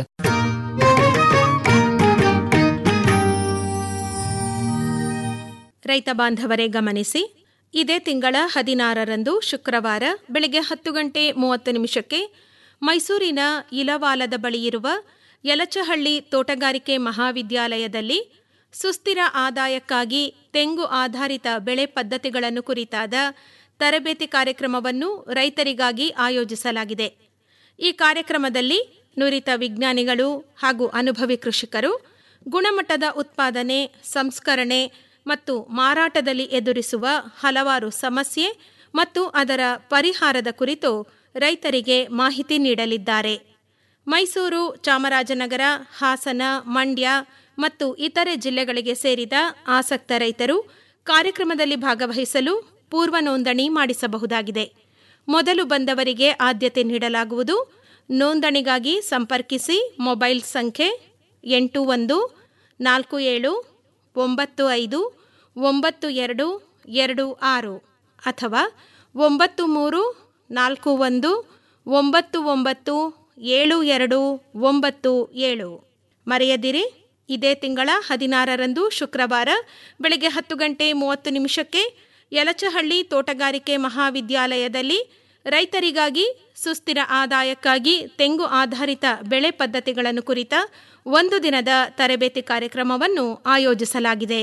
ರೈತ ಬಾಂಧವರೇ ಗಮನಿಸಿ ಇದೇ ತಿಂಗಳ ಹದಿನಾರರಂದು ಶುಕ್ರವಾರ ಬೆಳಗ್ಗೆ ಹತ್ತು ಗಂಟೆ ಮೂವತ್ತು ನಿಮಿಷಕ್ಕೆ ಮೈಸೂರಿನ ಇಲವಾಲದ ಬಳಿ ಇರುವ ಯಲಚಹಳ್ಳಿ ತೋಟಗಾರಿಕೆ ಮಹಾವಿದ್ಯಾಲಯದಲ್ಲಿ ಸುಸ್ಥಿರ ಆದಾಯಕ್ಕಾಗಿ ತೆಂಗು ಆಧಾರಿತ ಬೆಳೆ ಪದ್ಧತಿಗಳನ್ನು ಕುರಿತಾದ ತರಬೇತಿ ಕಾರ್ಯಕ್ರಮವನ್ನು ರೈತರಿಗಾಗಿ ಆಯೋಜಿಸಲಾಗಿದೆ ಈ ಕಾರ್ಯಕ್ರಮದಲ್ಲಿ ನುರಿತ ವಿಜ್ಞಾನಿಗಳು ಹಾಗೂ ಅನುಭವಿ ಕೃಷಿಕರು ಗುಣಮಟ್ಟದ ಉತ್ಪಾದನೆ ಸಂಸ್ಕರಣೆ ಮತ್ತು ಮಾರಾಟದಲ್ಲಿ ಎದುರಿಸುವ ಹಲವಾರು ಸಮಸ್ಯೆ ಮತ್ತು ಅದರ ಪರಿಹಾರದ ಕುರಿತು ರೈತರಿಗೆ ಮಾಹಿತಿ ನೀಡಲಿದ್ದಾರೆ ಮೈಸೂರು ಚಾಮರಾಜನಗರ ಹಾಸನ ಮಂಡ್ಯ ಮತ್ತು ಇತರೆ ಜಿಲ್ಲೆಗಳಿಗೆ ಸೇರಿದ ಆಸಕ್ತ ರೈತರು ಕಾರ್ಯಕ್ರಮದಲ್ಲಿ ಭಾಗವಹಿಸಲು ಪೂರ್ವ ನೋಂದಣಿ ಮಾಡಿಸಬಹುದಾಗಿದೆ ಮೊದಲು ಬಂದವರಿಗೆ ಆದ್ಯತೆ ನೀಡಲಾಗುವುದು ನೋಂದಣಿಗಾಗಿ ಸಂಪರ್ಕಿಸಿ ಮೊಬೈಲ್ ಸಂಖ್ಯೆ ಎಂಟು ಒಂದು ನಾಲ್ಕು ಏಳು ಒಂಬತ್ತು ಐದು ಒಂಬತ್ತು ಎರಡು ಎರಡು ಆರು ಅಥವಾ ಒಂಬತ್ತು ಮೂರು ನಾಲ್ಕು ಒಂದು ಒಂಬತ್ತು ಒಂಬತ್ತು ಏಳು ಎರಡು ಒಂಬತ್ತು ಏಳು ಮರೆಯದಿರಿ ಇದೇ ತಿಂಗಳ ಹದಿನಾರರಂದು ಶುಕ್ರವಾರ ಬೆಳಗ್ಗೆ ಹತ್ತು ಗಂಟೆ ಮೂವತ್ತು ನಿಮಿಷಕ್ಕೆ ಯಲಚಹಳ್ಳಿ ತೋಟಗಾರಿಕೆ ಮಹಾವಿದ್ಯಾಲಯದಲ್ಲಿ ರೈತರಿಗಾಗಿ ಸುಸ್ಥಿರ ಆದಾಯಕ್ಕಾಗಿ ತೆಂಗು ಆಧಾರಿತ ಬೆಳೆ ಪದ್ಧತಿಗಳನ್ನು ಕುರಿತ ಒಂದು ದಿನದ ತರಬೇತಿ ಕಾರ್ಯಕ್ರಮವನ್ನು ಆಯೋಜಿಸಲಾಗಿದೆ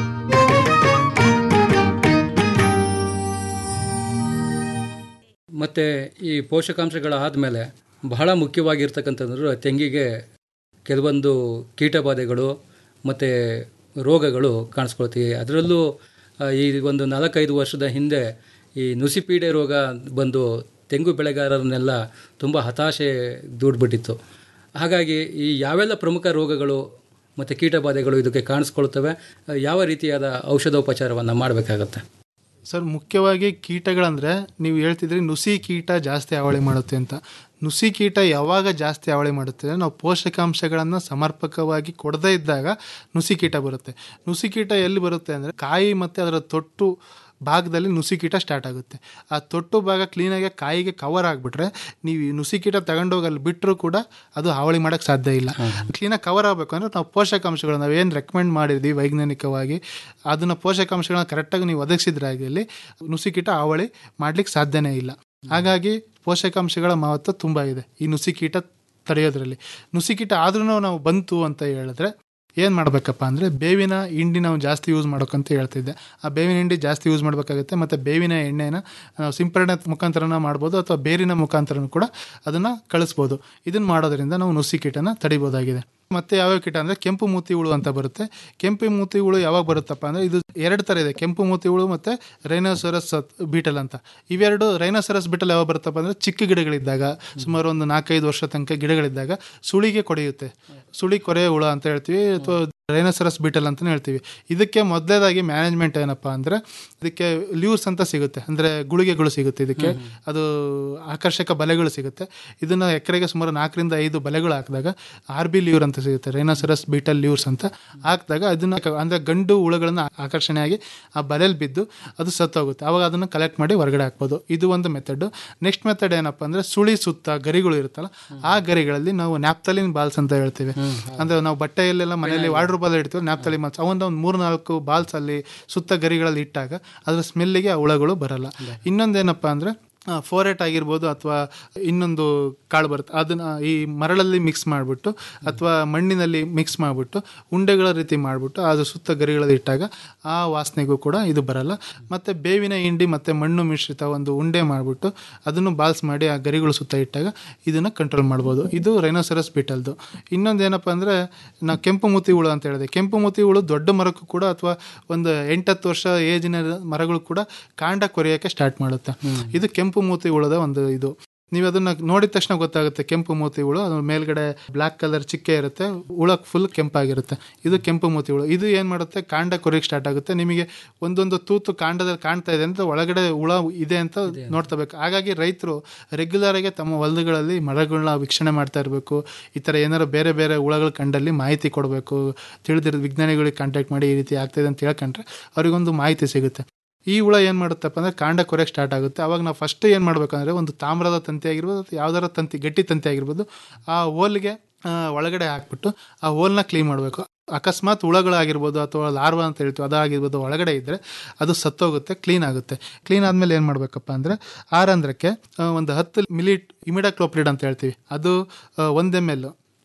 ಮತ್ತು ಈ ಪೋಷಕಾಂಶಗಳ ಆದಮೇಲೆ ಬಹಳ ಮುಖ್ಯವಾಗಿರ್ತಕ್ಕಂಥದ್ದು ತೆಂಗಿಗೆ ಕೆಲವೊಂದು ಕೀಟಬಾಧೆಗಳು ಮತ್ತು ರೋಗಗಳು ಕಾಣಿಸ್ಕೊಳ್ತೀವಿ ಅದರಲ್ಲೂ ಆ, ಈ ಒಂದು ನಾಲ್ಕೈದು ವರ್ಷದ ಹಿಂದೆ ಈ ನುಸಿಪೀಡೆ ರೋಗ ಬಂದು ತೆಂಗು ಬೆಳೆಗಾರರನ್ನೆಲ್ಲ ತುಂಬ ಹತಾಶೆ ದೂಡ್ಬಿಟ್ಟಿತ್ತು ಹಾಗಾಗಿ ಈ ಯಾವೆಲ್ಲ ಪ್ರಮುಖ ರೋಗಗಳು ಮತ್ತು ಕೀಟಬಾಧೆಗಳು ಇದಕ್ಕೆ ಕಾಣಿಸ್ಕೊಳ್ತವೆ ಆ, ಯಾವ ರೀತಿಯಾದ ಔಷಧೋಪಚಾರವನ್ನು ಮಾಡಬೇಕಾಗತ್ತೆ ಸರ್ ಮುಖ್ಯವಾಗಿ ಕೀಟಗಳಂದರೆ ನೀವು ಹೇಳ್ತಿದ್ರಿ ನುಸಿ ಕೀಟ ಜಾಸ್ತಿ ಹಾವಳಿ ಮಾಡುತ್ತೆ ಅಂತ ನುಸಿ ಕೀಟ ಯಾವಾಗ ಜಾಸ್ತಿ ಹಾವಳಿ ಮಾಡುತ್ತೆ ಅಂದರೆ ನಾವು ಪೋಷಕಾಂಶಗಳನ್ನು ಸಮರ್ಪಕವಾಗಿ ಕೊಡದೇ ಇದ್ದಾಗ ನುಸಿ ಕೀಟ ಬರುತ್ತೆ ನುಸಿ ಕೀಟ ಎಲ್ಲಿ ಬರುತ್ತೆ ಅಂದರೆ ಕಾಯಿ ಮತ್ತು ಅದರ ತೊಟ್ಟು ಭಾಗದಲ್ಲಿ ನುಸಿ ಕೀಟ ಸ್ಟಾರ್ಟ್ ಆಗುತ್ತೆ ಆ ತೊಟ್ಟು ಭಾಗ ಕ್ಲೀನಾಗಿ ಕಾಯಿಗೆ ಕವರ್ ಆಗಿಬಿಟ್ರೆ ನೀವು ಈ ನುಸಿ ಕೀಟ ತಗೊಂಡೋಗಿ ಅಲ್ಲಿ ಬಿಟ್ಟರೂ ಕೂಡ ಅದು ಹಾವಳಿ ಮಾಡೋಕ್ಕೆ ಸಾಧ್ಯ ಇಲ್ಲ ಕ್ಲೀನಾಗಿ ಕವರ್ ಆಗಬೇಕು ಅಂದರೆ ನಾವು ಪೋಷಕಾಂಶಗಳು ನಾವೇನು ರೆಕಮೆಂಡ್ ಮಾಡಿದ್ವಿ ವೈಜ್ಞಾನಿಕವಾಗಿ ಅದನ್ನು ಪೋಷಕಾಂಶಗಳನ್ನ ಕರೆಕ್ಟಾಗಿ ನೀವು ಒದಗಿಸಿದ್ರೆ ಆಗಲಿ ನುಸಿ ಕೀಟ ಹಾವಳಿ ಮಾಡ್ಲಿಕ್ಕೆ ಸಾಧ್ಯನೇ ಇಲ್ಲ ಹಾಗಾಗಿ ಪೋಷಕಾಂಶಗಳ ಮಹತ್ವ ತುಂಬ ಇದೆ ಈ ನುಸಿ ಕೀಟ ತಡೆಯೋದ್ರಲ್ಲಿ ನುಸಿ ಕೀಟ ಆದ್ರೂ ನಾವು ಬಂತು ಅಂತ ಹೇಳಿದ್ರೆ ಏನು ಮಾಡಬೇಕಪ್ಪ ಅಂದರೆ ಬೇವಿನ ಹಿಂಡಿ ನಾವು ಜಾಸ್ತಿ ಯೂಸ್ ಮಾಡೋಕ್ಕಂತ ಹೇಳ್ತಿದ್ದೆ ಆ ಬೇವಿನ ಹಿಂಡಿ ಜಾಸ್ತಿ ಯೂಸ್ ಮಾಡಬೇಕಾಗುತ್ತೆ ಮತ್ತು ಬೇವಿನ ಎಣ್ಣೆನ ನಾವು ಸಿಂಪರಣೆ ಮುಖಾಂತರನ ಮಾಡ್ಬೋದು ಅಥವಾ ಬೇರಿನ ಮುಖಾಂತರನೂ ಕೂಡ ಅದನ್ನು ಕಳಿಸ್ಬೋದು ಇದನ್ನು ಮಾಡೋದ್ರಿಂದ ನಾವು ನುಸಿ ಕೀಟನ ತಡಿಬೋದಾಗಿದೆ ಮತ್ತೆ ಯಾವ್ಯಾವ ಕೀಟ ಅಂದರೆ ಕೆಂಪು ಮೂತಿ ಹುಳು ಅಂತ ಬರುತ್ತೆ ಕೆಂಪು ಮೂತಿ ಹುಳು ಯಾವಾಗ ಬರುತ್ತಪ್ಪ ಅಂದರೆ ಇದು ಎರಡು ಥರ ಇದೆ ಕೆಂಪು ಮೂತಿ ಹುಳು ಮತ್ತು ರೈನೋಸರಸ್ ಬೀಟಲ್ ಅಂತ ಇವೆರಡು ರೈನೋಸರಸ್ ಬೀಟಲ್ ಯಾವಾಗ ಬರುತ್ತಪ್ಪ ಅಂದರೆ ಚಿಕ್ಕ ಗಿಡಗಳಿದ್ದಾಗ ಸುಮಾರು ಒಂದು ನಾಲ್ಕೈದು ವರ್ಷ ತನಕ ಗಿಡಗಳಿದ್ದಾಗ ಸುಳಿಗೆ ಕೊಡೆಯುತ್ತೆ ಸುಳಿ ಕೊರೆ ಹುಳ ಅಂತ ಹೇಳ್ತೀವಿ ಅಥವಾ ರೈನೋಸರಸ್ ಬೀಟಲ್ ಅಂತಲೇ ಹೇಳ್ತೀವಿ ಇದಕ್ಕೆ ಮೊದಲೇದಾಗಿ ಮ್ಯಾನೇಜ್ಮೆಂಟ್ ಏನಪ್ಪ ಅಂದರೆ ಇದಕ್ಕೆ ಲ್ಯೂರ್ಸ್ ಅಂತ ಸಿಗುತ್ತೆ ಅಂದರೆ ಗುಳಿಗೆಗಳು ಸಿಗುತ್ತೆ ಇದಕ್ಕೆ ಅದು ಆಕರ್ಷಕ ಬಲೆಗಳು ಸಿಗುತ್ತೆ ಇದನ್ನು ಎಕರೆಗೆ ಸುಮಾರು ನಾಲ್ಕರಿಂದ ಐದು ಬಲೆಗಳು ಹಾಕಿದಾಗ ಆರ್ ಬಿ ಲ್ಯೂರ್ ಅಂತ ಸಿಗುತ್ತೆ ರೈನೋಸರಸ್ ಬೀಟಲ್ ಲ್ಯೂರ್ಸ್ ಅಂತ ಹಾಕಿದಾಗ ಅದನ್ನ ಕ- ಅಂದ್ರೆ ಗಂಡು ಹುಳುಗಳನ್ನ ಆಕರ್ಷಣೆಯಾಗಿ ಆ ಬಲೆಯಲ್ಲಿ ಬಿದ್ದು ಅದು ಸತ್ತೋಗುತ್ತೆ ಅವಾಗ ಅದನ್ನು ಕಲೆಕ್ಟ್ ಮಾಡಿ ಹೊರಗಡೆ ಹಾಕ್ಬೋದು ಇದು ಒಂದು ಮೆಥಡ್ ನೆಕ್ಸ್ಟ್ ಮೆಥಡ್ ಏನಪ್ಪ ಅಂದರೆ ಸುಳಿ ಸುತ್ತ ಗರಿಗಳು ಇರುತ್ತಲ್ಲ ಆ ಗರಿಗಳಲ್ಲಿ ನಾವು ನ್ಯಾಪ್ತಲಿನ್ ಬಾಲ್ಸ್ ಅಂತ ಹೇಳ್ತೀವಿ ಅಂದ್ರೆ ನಾವು ಬಟ್ಟೆಯಲ್ಲೆಲ್ಲ ಮನೆಯಲ್ಲಿ ವಾರ್ಡ್ರ್ ಬಾಲ್ ಇಡ್ತೀವಿ ನ್ಯಾಪ್ತಲಿ ಬಾಲ್ಸ್ ಅವೊಂದು ಒಂದು ಮೂರು ನಾಲ್ಕು ಬಾಲ್ಸ್ ಅಲ್ಲಿ ಸುತ್ತ ಗರಿಗಳಲ್ಲಿ ಇಟ್ಟಾಗ ಅದ್ರ ಸ್ಮೆಲ್ಲಿಗೆ ಆ ಹುಳಗಳು ಬರಲ್ಲ ಇನ್ನೊಂದೇನಪ್ಪ ಅಂದರೆ ಫೋರೆಟ್ ಆಗಿರ್ಬೋದು ಅಥವಾ ಇನ್ನೊಂದು ಕಾಳು ಬರುತ್ತೆ ಅದನ್ನ ಈ ಮರಳಲ್ಲಿ ಮಿಕ್ಸ್ ಮಾಡಿಬಿಟ್ಟು ಅಥವಾ ಮಣ್ಣಿನಲ್ಲಿ ಮಿಕ್ಸ್ ಮಾಡಿಬಿಟ್ಟು ಉಂಡೆಗಳ ರೀತಿ ಮಾಡಿಬಿಟ್ಟು ಅದು ಸುತ್ತ ಗರಿಗಳಲ್ಲಿ ಇಟ್ಟಾಗ ಆ ವಾಸನೆಗೂ ಕೂಡ ಇದು ಬರಲ್ಲ ಮತ್ತು ಬೇವಿನ ಹಿಂಡಿ ಮತ್ತು ಮಣ್ಣು ಮಿಶ್ರಿತ ಒಂದು ಉಂಡೆ ಮಾಡಿಬಿಟ್ಟು ಅದನ್ನು ಬಾಲ್ಸ್ ಮಾಡಿ ಆ ಗರಿಗಳು ಸುತ್ತ ಇಟ್ಟಾಗ ಇದನ್ನು ಕಂಟ್ರೋಲ್ ಮಾಡ್ಬೋದು ಇದು ರೈನೋಸರಸ್ ಬಿಟಲ್ದು ಇನ್ನೊಂದು ಏನಪ್ಪ ಅಂದರೆ ನಾವು ಕೆಂಪು ಮೂತಿ ಹುಳು ಅಂತ ಹೇಳಿದೆ ಕೆಂಪು ಮೂತಿ ಹುಳು ದೊಡ್ಡ ಮರಕ್ಕೂ ಕೂಡ ಅಥವಾ ಒಂದು ಎಂಟತ್ತು ವರ್ಷ ಏಜಿನ ಮರಗಳು ಕೂಡ ಕಾಂಡ ಕೊರೆಯೋಕ್ಕೆ ಸ್ಟಾರ್ಟ್ ಮಾಡುತ್ತೆ ಇದು ಕೆಂಪು ಮೂತಿ ಹುಳದ ಒಂದು ಇದು ನೀವು ಅದನ್ನ ನೋಡಿದ ತಕ್ಷಣ ಗೊತ್ತಾಗುತ್ತೆ ಕೆಂಪು ಮೂತಿ ಹುಳು ಅದ್ರ ಮೇಲ್ಗಡೆ ಬ್ಲ್ಯಾಕ್ ಕಲರ್ ಚಿಕ್ಕೆ ಇರುತ್ತೆ ಹುಳ ಫುಲ್ ಕೆಂಪಾಗಿರುತ್ತೆ ಇದು ಕೆಂಪು ಮೂತಿ ಹುಳು ಇದು ಏನು ಮಾಡುತ್ತೆ ಕಾಂಡ ಕೊರೆಯಕ್ಕೆ ಸ್ಟಾರ್ಟ್ ಆಗುತ್ತೆ ನಿಮಗೆ ಒಂದೊಂದು ತೂತು ಕಾಂಡದಲ್ಲಿ ಕಾಣ್ತಾ ಇದೆ ಅಂತ ಒಳಗಡೆ ಹುಳ ಇದೆ ಅಂತ ನೋಡ್ತಬೇಕು ಹಾಗಾಗಿ ರೈತರು ರೆಗ್ಯುಲರ್ ಆಗಿ ತಮ್ಮ ಹೊಲಗಳಲ್ಲಿ ಮರಗಳನ್ನ ವೀಕ್ಷಣೆ ಮಾಡ್ತಾ ಇರಬೇಕು ಈ ಥರ ಏನಾರು ಬೇರೆ ಬೇರೆ ಹುಳಗಳು ಕಂಡಲ್ಲಿ ಮಾಹಿತಿ ಕೊಡಬೇಕು ತಿಳಿದಿರೋ ವಿಜ್ಞಾನಿಗಳಿಗೆ ಕಾಂಟ್ಯಾಕ್ಟ್ ಮಾಡಿ ಈ ರೀತಿ ಆಗ್ತಾಯಿದೆ ಅಂತ ಹೇಳ್ಕೊಂಡ್ರೆ ಅವ್ರಿಗೊಂದು ಮಾಹಿತಿ ಸಿಗುತ್ತೆ ಈ ಹುಳ ಏನು ಮಾಡುತ್ತಪ್ಪ ಅಂದರೆ ಕಾಂಡ ಕೊರೆಯಕ್ಕೆ ಸ್ಟಾರ್ಟ್ ಆಗುತ್ತೆ ಅವಾಗ ನಾವು ಫಸ್ಟ್ ಏನು ಮಾಡ್ಬೇಕಂದ್ರೆ ಒಂದು ತಾಮ್ರದ ತಂತಿ ಆಗಿರ್ಬೋದು ಅಥವಾ ಯಾವ್ದಾರ ತಂತಿ ಗಟ್ಟಿ ತಂತಿ ಆಗಿರ್ಬೋದು ಆ ಹೋಲ್ಗೆ ಆ, ಒಳಗಡೆ ಹಾಕ್ಬಿಟ್ಟು ಆ ಹೋಲ್ನ ಕ್ಲೀನ್ ಮಾಡಬೇಕು ಅಕಸ್ಮಾತ್ ಹುಳಗಳಾಗಿರ್ಬೋದು ಅಥವಾ ಲಾರ್ವಾ ಅಂತ ಹೇಳ್ತೀವಿ ಅದಾಗಿರ್ಬೋದು ಒಳಗಡೆ ಇದ್ದರೆ ಅದು ಸತ್ತೋಗುತ್ತೆ ಕ್ಲೀನ್ ಆಗುತ್ತೆ ಕ್ಲೀನ್ ಆದಮೇಲೆ ಏನು ಮಾಡಬೇಕಪ್ಪ ಅಂದರೆ ಆರಂಧ್ರಕ್ಕೆ ಆ, ಒಂದು ಹತ್ತು ಮಿಲಿ ಇಮಿಡಾಕ್ಲೋಪ್ರಿಡ್ ಅಂತ ಹೇಳ್ತೀವಿ ಅದು ಒಂದು ಎಮ್ ಎಲ್